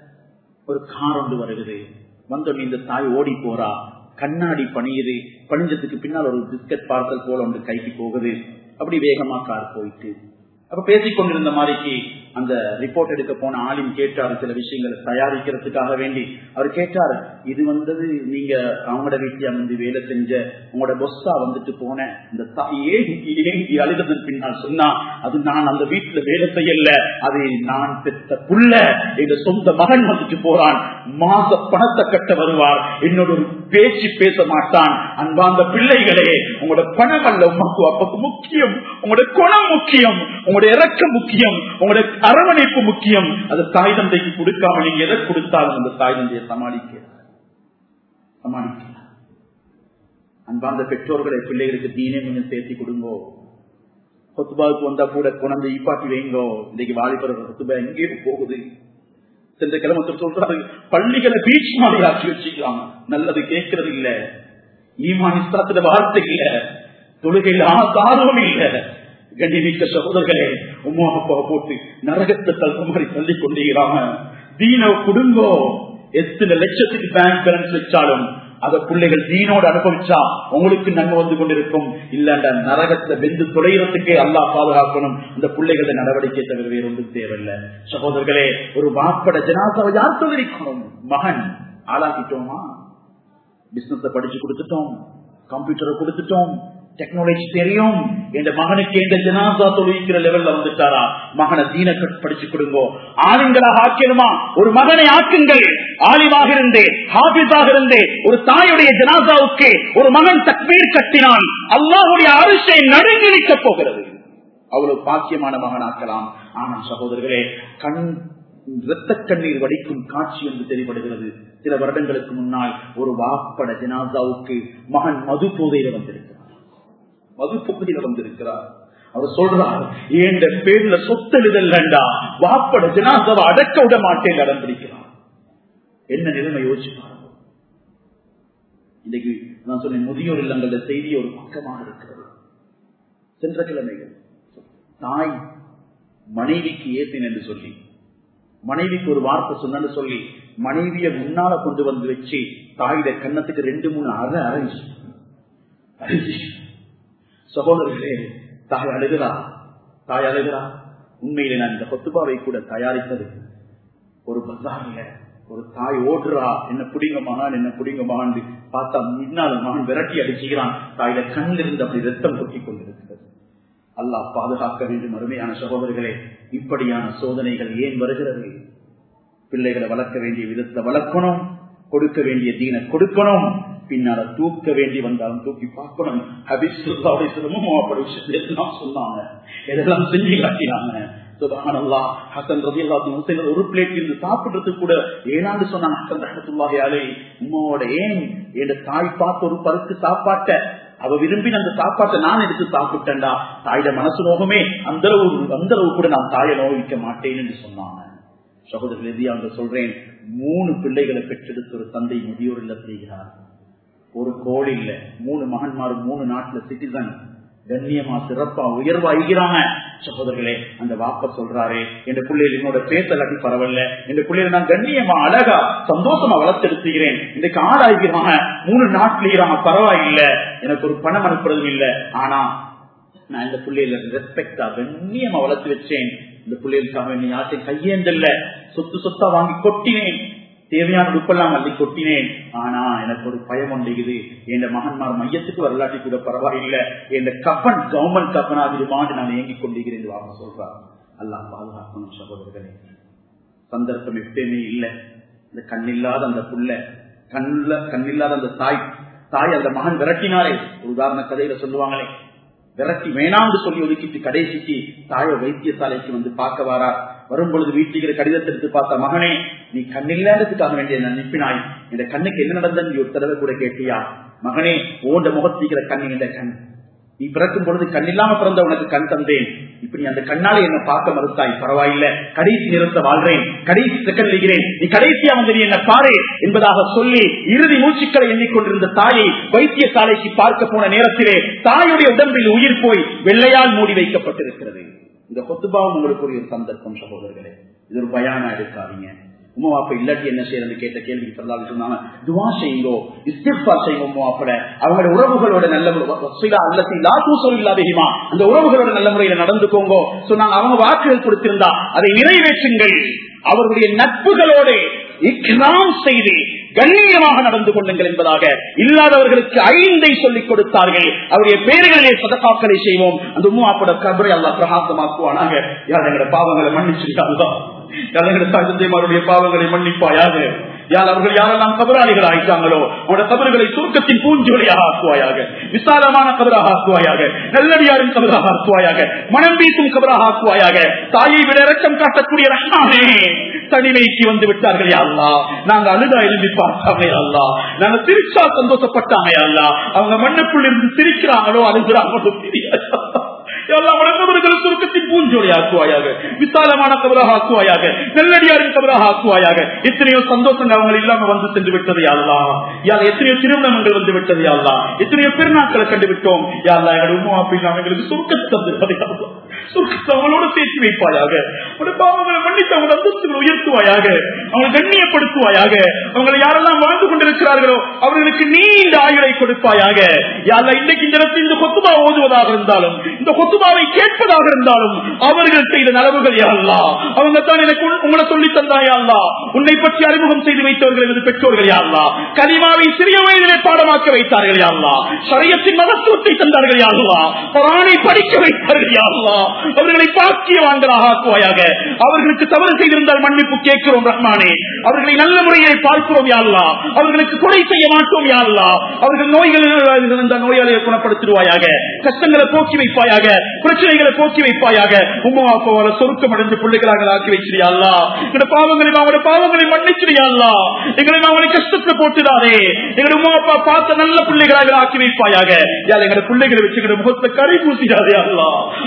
ஒரு கார் ஒன்று வருகிறது வந்தோடனே இந்த தாய் ஓடி போறா கண்ணாடி பணியுது பணிஞ்சதுக்கு பின்னால் ஒரு பிஸ்கட் பார்சல் போல ஒன்று கைக்கு போகுது அப்படி வேகமா கார் போயிட்டு அப்ப பேசிக் கொண்டிருந்த மாதிரிக்கு அந்த ரிப்போர்ட் எடுக்க போன ஆளின் கேட்டார் சில விஷயங்களை தயாரிக்கிறதுக்காக வேண்டி அவர் கேட்டார் இது வந்தது நீங்க அவங்களோட வீட்டில் வந்து வேலை செஞ்ச உங்களோட பொஸ்ஸா வந்துட்டு போன இந்த தாயே ஏங்கி அழுததன் பின்னால் சொன்னா அது நான் அந்த வீட்டுல வேலை செய்யல அது நான் பெற்ற புள்ள எங்க சொந்த மகன் வந்துட்டு போறான் மாச பணத்தை கட்ட வருவார் என்னோட ஒரு பேச்சு பேச மாட்டான் அன்பாந்த பிள்ளைகளே உங்களோட பணம் அல்ல உமக்கு அப்பக்கு முக்கியம் உங்களோட குணம் முக்கியம் உங்களுடைய இறக்கம் முக்கியம் உங்களுடைய அரவணைப்பு முக்கியம் அது தாய் தந்தைக்கு கொடுக்காம நீங்க எதை கொடுத்தாலும் அந்த தாய் தந்தையை சமாளிக்க சமாளிக்க அன்பார்ந்த பெற்றோர்களை பிள்ளைகளுக்கு தீனே கொஞ்சம் சேர்த்தி கொடுங்கோ கொத்துபாவுக்கு வந்தா கூட குழந்தை ஈப்பாட்டி வைங்கோ இன்னைக்கு வாலிபர் கொத்துபா எங்கே போகுது சென்ற கிழமை சொல்றாரு பள்ளிகளை பீச் மாதிரி ஆக்கி வச்சுக்கலாம் நல்லது கேட்கறது இல்ல ஈமானிஸ்தாத்துல வார்த்தை இல்ல தொழுகையில் ஆசாரம் இல்ல கண்டிமிக்க சகோதரர்களே உமா அப்பாவை போட்டு நரகத்தை தள்ளுற மாதிரி தள்ளி கொண்டீராம தீன குடுங்கோ எத்தனை லட்சத்துக்கு பேங்க் பேலன்ஸ் வச்சாலும் அத பிள்ளைகள் தீனோடு அனுபவிச்சா உங்களுக்கு நன்மை வந்து கொண்டிருக்கும் இல்ல நரகத்தை வெந்து துளையறதுக்கே அல்லா பாதுகாக்கணும் இந்த பிள்ளைகள நடவடிக்கை தவிர வேறு ஒன்றும் தேவையில்லை சகோதரர்களே ஒரு வாப்பட ஜனாசாவை யார் சொல்லிருக்கணும் மகன் ஆளாக்கிட்டோமா பிசினஸ் படிச்சு கொடுத்துட்டோம் கம்ப்யூட்டரை கொடுத்துட்டோம் டெக்னாலஜி தெரியும் என் மகனுக்கு எந்த ஜனாசா தொழிக்கிற லெவல்ல வந்துட்டாரா மகனை தீன படிச்சு கொடுங்கோ ஆளுங்களாக ஆக்கணுமா ஒரு மகனை ஆக்குங்கள் ஆலிமாக இருந்தே ஹாபிஸாக இருந்தே ஒரு தாயுடைய ஜனாசாவுக்கு ஒரு மகன் தக்மீர் கட்டினால் அல்லாஹுடைய அரிசை நடுங்கிழிக்க போகிறது அவ்வளவு பாக்கியமான மகனாக்கலாம் ஆனால் சகோதரர்களே கண் இரத்த கண்ணீர் வடிக்கும் காட்சி என்று தெரியப்படுகிறது சில வருடங்களுக்கு முன்னால் ஒரு வாப்பட ஜனாசாவுக்கு மகன் மது போதையில வந்திருக்கிறார் மது போதையில வந்திருக்கிறார் அவர் சொல்றார் ஏண்ட பேர்ல சொத்தெழுதல்லண்டா வாப்பட ஜனாசாவை அடக்க விட மாட்டேன் நடந்திருக்கிறார் என்ன நிலைமை யோசிச்சு பாருங்க இன்னைக்கு நான் சொன்னேன் முதியோர் இல்லங்கள செய்தி ஒரு பக்கமாக இருக்கிறது சென்ற கிழமைகள் தாய் மனைவிக்கு ஏத்தின் என்று சொல்லி மனைவிக்கு ஒரு வார்த்தை சொன்னு சொல்லி மனைவிய முன்னால கொண்டு வந்து வச்சு தாயிட கன்னத்துக்கு ரெண்டு மூணு அரை அரைஞ்சு அரைஞ்சு சகோதரர்களே தாய் அழுகிறா தாய் அழுகிறா உண்மையிலே நான் இந்த கொத்துபாவை கூட தயாரித்தது ஒரு பசாரில ஒரு தாய் ஓடுறா என்ன புடிங்க மகான் என்ன புடிங்க மகான் பார்த்தா முன்னால மகன் விரட்டி அடிச்சுக்கிறான் தாயில கண்ணில் இருந்து அப்படி ரத்தம் கொட்டி கொண்டிருக்கிறது அல்லாஹ் பாதுகாக்க வேண்டும் அருமையான சகோதரர்களே இப்படியான சோதனைகள் ஏன் வருகிறது பிள்ளைகளை வளர்க்க வேண்டிய விதத்தை வளர்க்கணும் கொடுக்க வேண்டிய தீனை கொடுக்கணும் பின்னால தூக்க வேண்டி வந்தாலும் தூக்கி பார்க்கணும் ஹபிசுல்லாவும் அப்படி விஷயத்தான் சொன்னாங்க இதெல்லாம் செஞ்சு காட்டினாங்க சுபஹானல்லா ஹசன் ரதி அல்லாஹ் ஒரு பிளேட் இருந்து சாப்பிடுறதுக்கு கூட ஏனாண்டு சொன்னாங்க ஹசன் ரஹத்துல்லாஹி அலை உம்மோட ஏன் என் தாய் பார்த்து ஒரு பருக்கு சாப்பாட்ட அவ விரும்பி அந்த சாப்பாட்டை நான் எடுத்து சாப்பிட்டேன்டா தாயோட மனசு நோகமே அந்த அளவு அந்த அளவு கூட நான் தாயை நோவிக்க மாட்டேன் என்று சொன்னாங்க சகோதரர் எதியாக சொல்றேன் மூணு பிள்ளைகளை பெற்றெடுத்த ஒரு தந்தை முதியோர் இல்ல செய்கிறார் ஒரு கோல் இல்ல மூணு மகன்மார் மூணு நாட்டுல சிட்டிசன் கண்ணியமா சிறப்பா உயர்வா ஐகிறாங்க சகோதரர்களே அந்த வாப்ப சொல்றாரு என் பிள்ளைகள் என்னோட பேசலாட்டி பரவாயில்ல இந்த பிள்ளைகளை நான் கண்ணியமா அழகா சந்தோஷமா வளர்த்தெடுத்துகிறேன் இன்னைக்கு ஆளாகிறாங்க மூணு நாட்டிலேயே பரவாயில்ல எனக்கு ஒரு பணம் அனுப்புறதும் இல்ல ஆனா நான் இந்த பிள்ளைகளை ரெஸ்பெக்டா கண்ணியமா வளர்த்து வச்சேன் இந்த பிள்ளைகளுக்காக நீ யார்த்தையும் கையேந்தல்ல சொத்து சொத்தா வாங்கி கொட்டினேன் தேவையான உப்பெல்லாம் அள்ளி கொட்டினேன் ஆனா எனக்கு ஒரு பயம் ஒன்றுகுது என் மகன்மார் மையத்துக்கு வரலாற்றி கூட பரவாயில்லை என் கப்பன் கவர்மெண்ட் கப்பன் ஆகிருமான்னு நான் இயங்கிக் கொண்டிருக்கிறேன் என்று வாங்க சொல்றார் அல்லாஹ் பாதுகாக்கணும் சகோதரர்களே சந்தர்ப்பம் எப்பயுமே இல்லை இந்த கண்ணில்லாத அந்த புள்ள கண்ணுல கண்ணில்லாத அந்த தாய் தாய் அந்த மகன் விரட்டினாரே ஒரு உதாரண கதையில சொல்லுவாங்களே விரட்டி வேணாம்னு சொல்லி ஒதுக்கிட்டு கடைசிக்கு தாய வைத்தியசாலைக்கு வந்து பார்க்க வாரார் வரும் பொழுது வீட்டுக்கிற கடிதத்தை எடுத்து பார்த்த மகனே நீ கண்ணில்லாததுக்காக வேண்டிய அனுப்பினாய் இந்த கண்ணுக்கு என்ன நடந்தது நீ ஒரு தடவை கூட கேட்டியா மகனே ஓண்ட முகத்திக்கிற கண் இந்த கண் நீ பிறக்கும் பொழுது கண்ணில்லாம பிறந்த உனக்கு கண் தந்தேன் இப்ப நீ அந்த கண்ணால என்ன பார்க்க மறுத்தாய் பரவாயில்ல கடைசி நிறத்தை வாழ்றேன் கடைசி செகண்ட் இருக்கிறேன் நீ கடைசியா வந்து நீ என்ன பாரு என்பதாக சொல்லி இறுதி மூச்சுக்களை எண்ணிக்கொண்டிருந்த தாயை வைத்தியசாலைக்கு பார்க்க போன நேரத்திலே தாயுடைய உடம்பில் உயிர் போய் வெள்ளையால் மூடி வைக்கப்பட்டிருக்கிறது இந்த கொத்துபாவம் உங்களுக்கு ஒரு சந்தர்ப்பம் சகோதரர்களே இது ஒரு பயானா எடுக்காதீங்க உமாவாப்ப இல்லாட்டி என்ன செய்யறது கேட்ட கேள்வி சொல்லாமல் சொன்னாங்க துவா செய்யுங்கோ இஸ்திஃபா செய்வோம் உமாவாப்பட அவங்களோட உறவுகளோட நல்ல அல்லத்தி லாசூ சொல்லாதேமா அந்த உறவுகளோட நல்ல முறையில நடந்துக்கோங்க சொன்னாங்க அவங்க வாக்குகள் கொடுத்திருந்தா அதை நிறைவேற்றுங்கள் அவர்களுடைய நட்புகளோடு இக்ராம் செய்து கண்ணியமாக நடந்து கொள்ளுங்கள் என்பதாக இல்லாதவர்களுக்கு ஐந்தை சொல்லிக் கொடுத்தார்கள் அவருடைய பேர்களிலே சதக்காக்களை செய்வோம் அந்த உமாப்பட கபரை அல்லா பிரகாசமாக்குவானாங்க யார் எங்களோட பாவங்களை மன்னிச்சிருக்காங்க தந்தைமாருடைய பாவங்களை மன்னிப்பாயாக யார் அவர்கள் யாரெல்லாம் கபராளிகள் ஆயிட்டாங்களோ அவருடைய கபறுகளை சுருக்கத்தின் பூஞ்சுவலையாக ஆக்குவாயாக விசாலமான கபராக ஆக்குவாயாக நல்லடியாரின் கபராக ஆக்குவாயாக மனம் வீசும் கபராக ஆக்குவாயாக தாயை விட இறக்கம் காட்டக்கூடிய ரஹ்மானே தனிமைக்கு வந்து விட்டார்கள் அல்லா நாங்க அழுதா எழுதி பார்த்தாமே அல்லா நாங்க சிரிச்சா சந்தோஷப்பட்டாமே அல்லா அவங்க மண்ணுக்குள் இருந்து சிரிக்கிறாங்களோ அழுகிறாங்களோ தெரியாது கபறுகள் சுருக்கத்தின் பூஞ்சோலை ஆக்குவாயாக விசாலமான கபராக ஆக்குவாயாக நெல்லடியாரின் கபராக ஆக்குவாயாக எத்தனையோ சந்தோஷங்கள் அவங்க இல்லாம வந்து சென்று விட்டது யாழ்லா யார் எத்தனையோ திருமணங்கள் வந்து விட்டது யாழ்லா எத்தனையோ பெருநாட்களை கண்டு விட்டோம் யாழ்லா எங்களுடைய உமா அப்படின்னு அவங்களுக்கு சுருக்கத்தை தந்திருப்பதை சுருக்கத்தை அவங்களோட சேர்த்து வைப்பாயாக பாவங்களை மன்னித்து அவங்க அந்தஸ்துகளை உயர்த்துவாயாக அவங்களை கண்ணியப்படுத்துவாயாக அவங்களை யாரெல்லாம் வாழ்ந்து கொண்டிருக்கிறார்களோ அவர்களுக்கு நீண்ட ஆயுளை கொடுப்பாயாக யாரா இன்னைக்கு இந்த இடத்தில் இந்த கொத்துபா ஓதுவதாக இருந்தாலும் இந்த கொத்துபாவை கேட்பதாக இருந்தாலும் அவர்கள் செய்த நலவுகள் யாழ்லா அவங்க தான் எனக்கு உங்களை சொல்லி தந்தாயாள்லா உன்னை பற்றி அறிமுகம் செய்து வைத்தவர்கள் எனது பெற்றோர்கள் யாழ்லா கனிமாவை சிறிய வயதிலே பாடமாக்க வைத்தார்கள் யாழ்லா சரியத்தின் மகத்துவத்தை தந்தார்கள் யாழ்லா குரானை படிக்க வைத்தார்கள் யாழ்லா அவர்களை பாக்கியவான்களாக ஆக்குவாயாக அவர்களுக்கு தவறு செய்திருந்தால் மன்னிப்பு கேட்கிறோம் ரஹ்மானே அவர்களை நல்ல முறையை பார்க்கிறோம் யாழ்லா அவர்களுக்கு கொலை செய்ய மாட்டோம் யாழ்லா அவர்கள் நோய்கள் இருந்த நோயாளியை குணப்படுத்திடுவாயாக கஷ்டங்களை போக்கி வைப்பாயாக பிரச்சனைகளை போக்கி வைப்பாயாக உமா அப்பாவால சொருக்கம் அடைஞ்ச பிள்ளைகளாக ஆக்கி வச்சிருயாள்லா எங்களோட பாவங்களை அவங்களோட பாவங்களை மன்னிச்சிருயாள்லா எங்களை அவங்களை கஷ்டத்துல போட்டுடாதே எங்களோட உமா அப்பா பார்த்த நல்ல பிள்ளைகளாக ஆக்கி வைப்பாயாக யார் எங்களோட பிள்ளைகளை வச்சு எங்களோட முகத்தை கரை பூசிடாதே அல்லா அவங்களுக்கு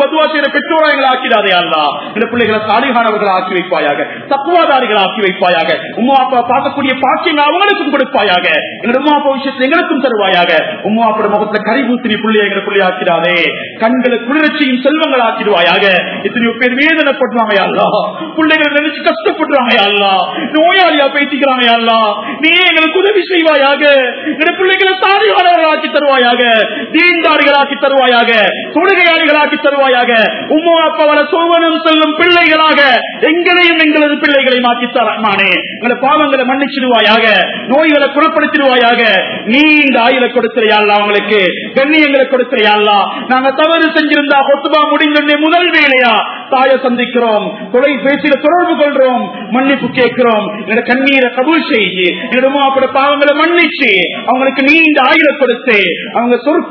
பதுவா செய்யற பெற்றோரா எங்களை ஆக்கிடாதே அல்லா இந்த பிள்ளைகளை சாலிகானவர்கள் ஆக்கி வைப்பாயாக தக்குவாதாரிகள் ஆக்கி வைப்பாயாக உமா அப்பா பார்க்கக்கூடிய பாக்கியங்கள் அவங்களுக்கும் கொடுப்பாயாக எங்க உமா அப்பா விஷயத்துல எங்களுக்கும் தருவாயாக உமா அப்பா முகத்துல கரிபூத்தினி புள்ளி எங்களை புள்ளி ஆக்கிடாதே கண்களை குளிர்ச்சியும் செல்வங்கள் ஆக்கிடுவாயாக எத்தனையோ பேர் வேதனைப்படுறாங்க அல்லா பிள்ளைகளை நினைச்சு கஷ்டப்படுறாங்க அல்லா நோயாளியா பேசிக்கிறாங்க அல்லா நீ எங்களுக்கு உதவி செய்வாயாக எங்க பிள்ளைகளை சாதிவாளர்கள் ஆக்கி தருவாயாக தீண்டாரிகள் ஆக்கி தருவாயாக தொழுகையாளிகள் ஆக்கி தருவாயாக உம்மா அப்பாவள சோவனம் செல்லும் பிள்ளைகளாக எங்களையும் எங்களது பிள்ளைகளை மாற்றி தரமானே எங்களை பாவங்களை மன்னிச்சிடுவாயாக நோய்களை குணப்படுத்திடுவாயாக நீ இந்த ஆயுளை கொடுக்கிறையாள்லா அவங்களுக்கு கண்ணியங்களை கொடுக்கிறையாள்லா நாங்க தவறு செஞ்சிருந்தா கொத்துபா முடிந்த முதல் வேலையா தாய சந்திக்கிறோம் தொலைபேசியில தொடர்பு கொள்றோம் மன்னிப்பு கேட்கிறோம் என்னோட கண்ணீரை கபூல் செய்து என்னோட பாவங்களை மன்னிச்சு அவங்களுக்கு நீ இந்த ஆயுளை கொடுத்து அவங்க சொற்ப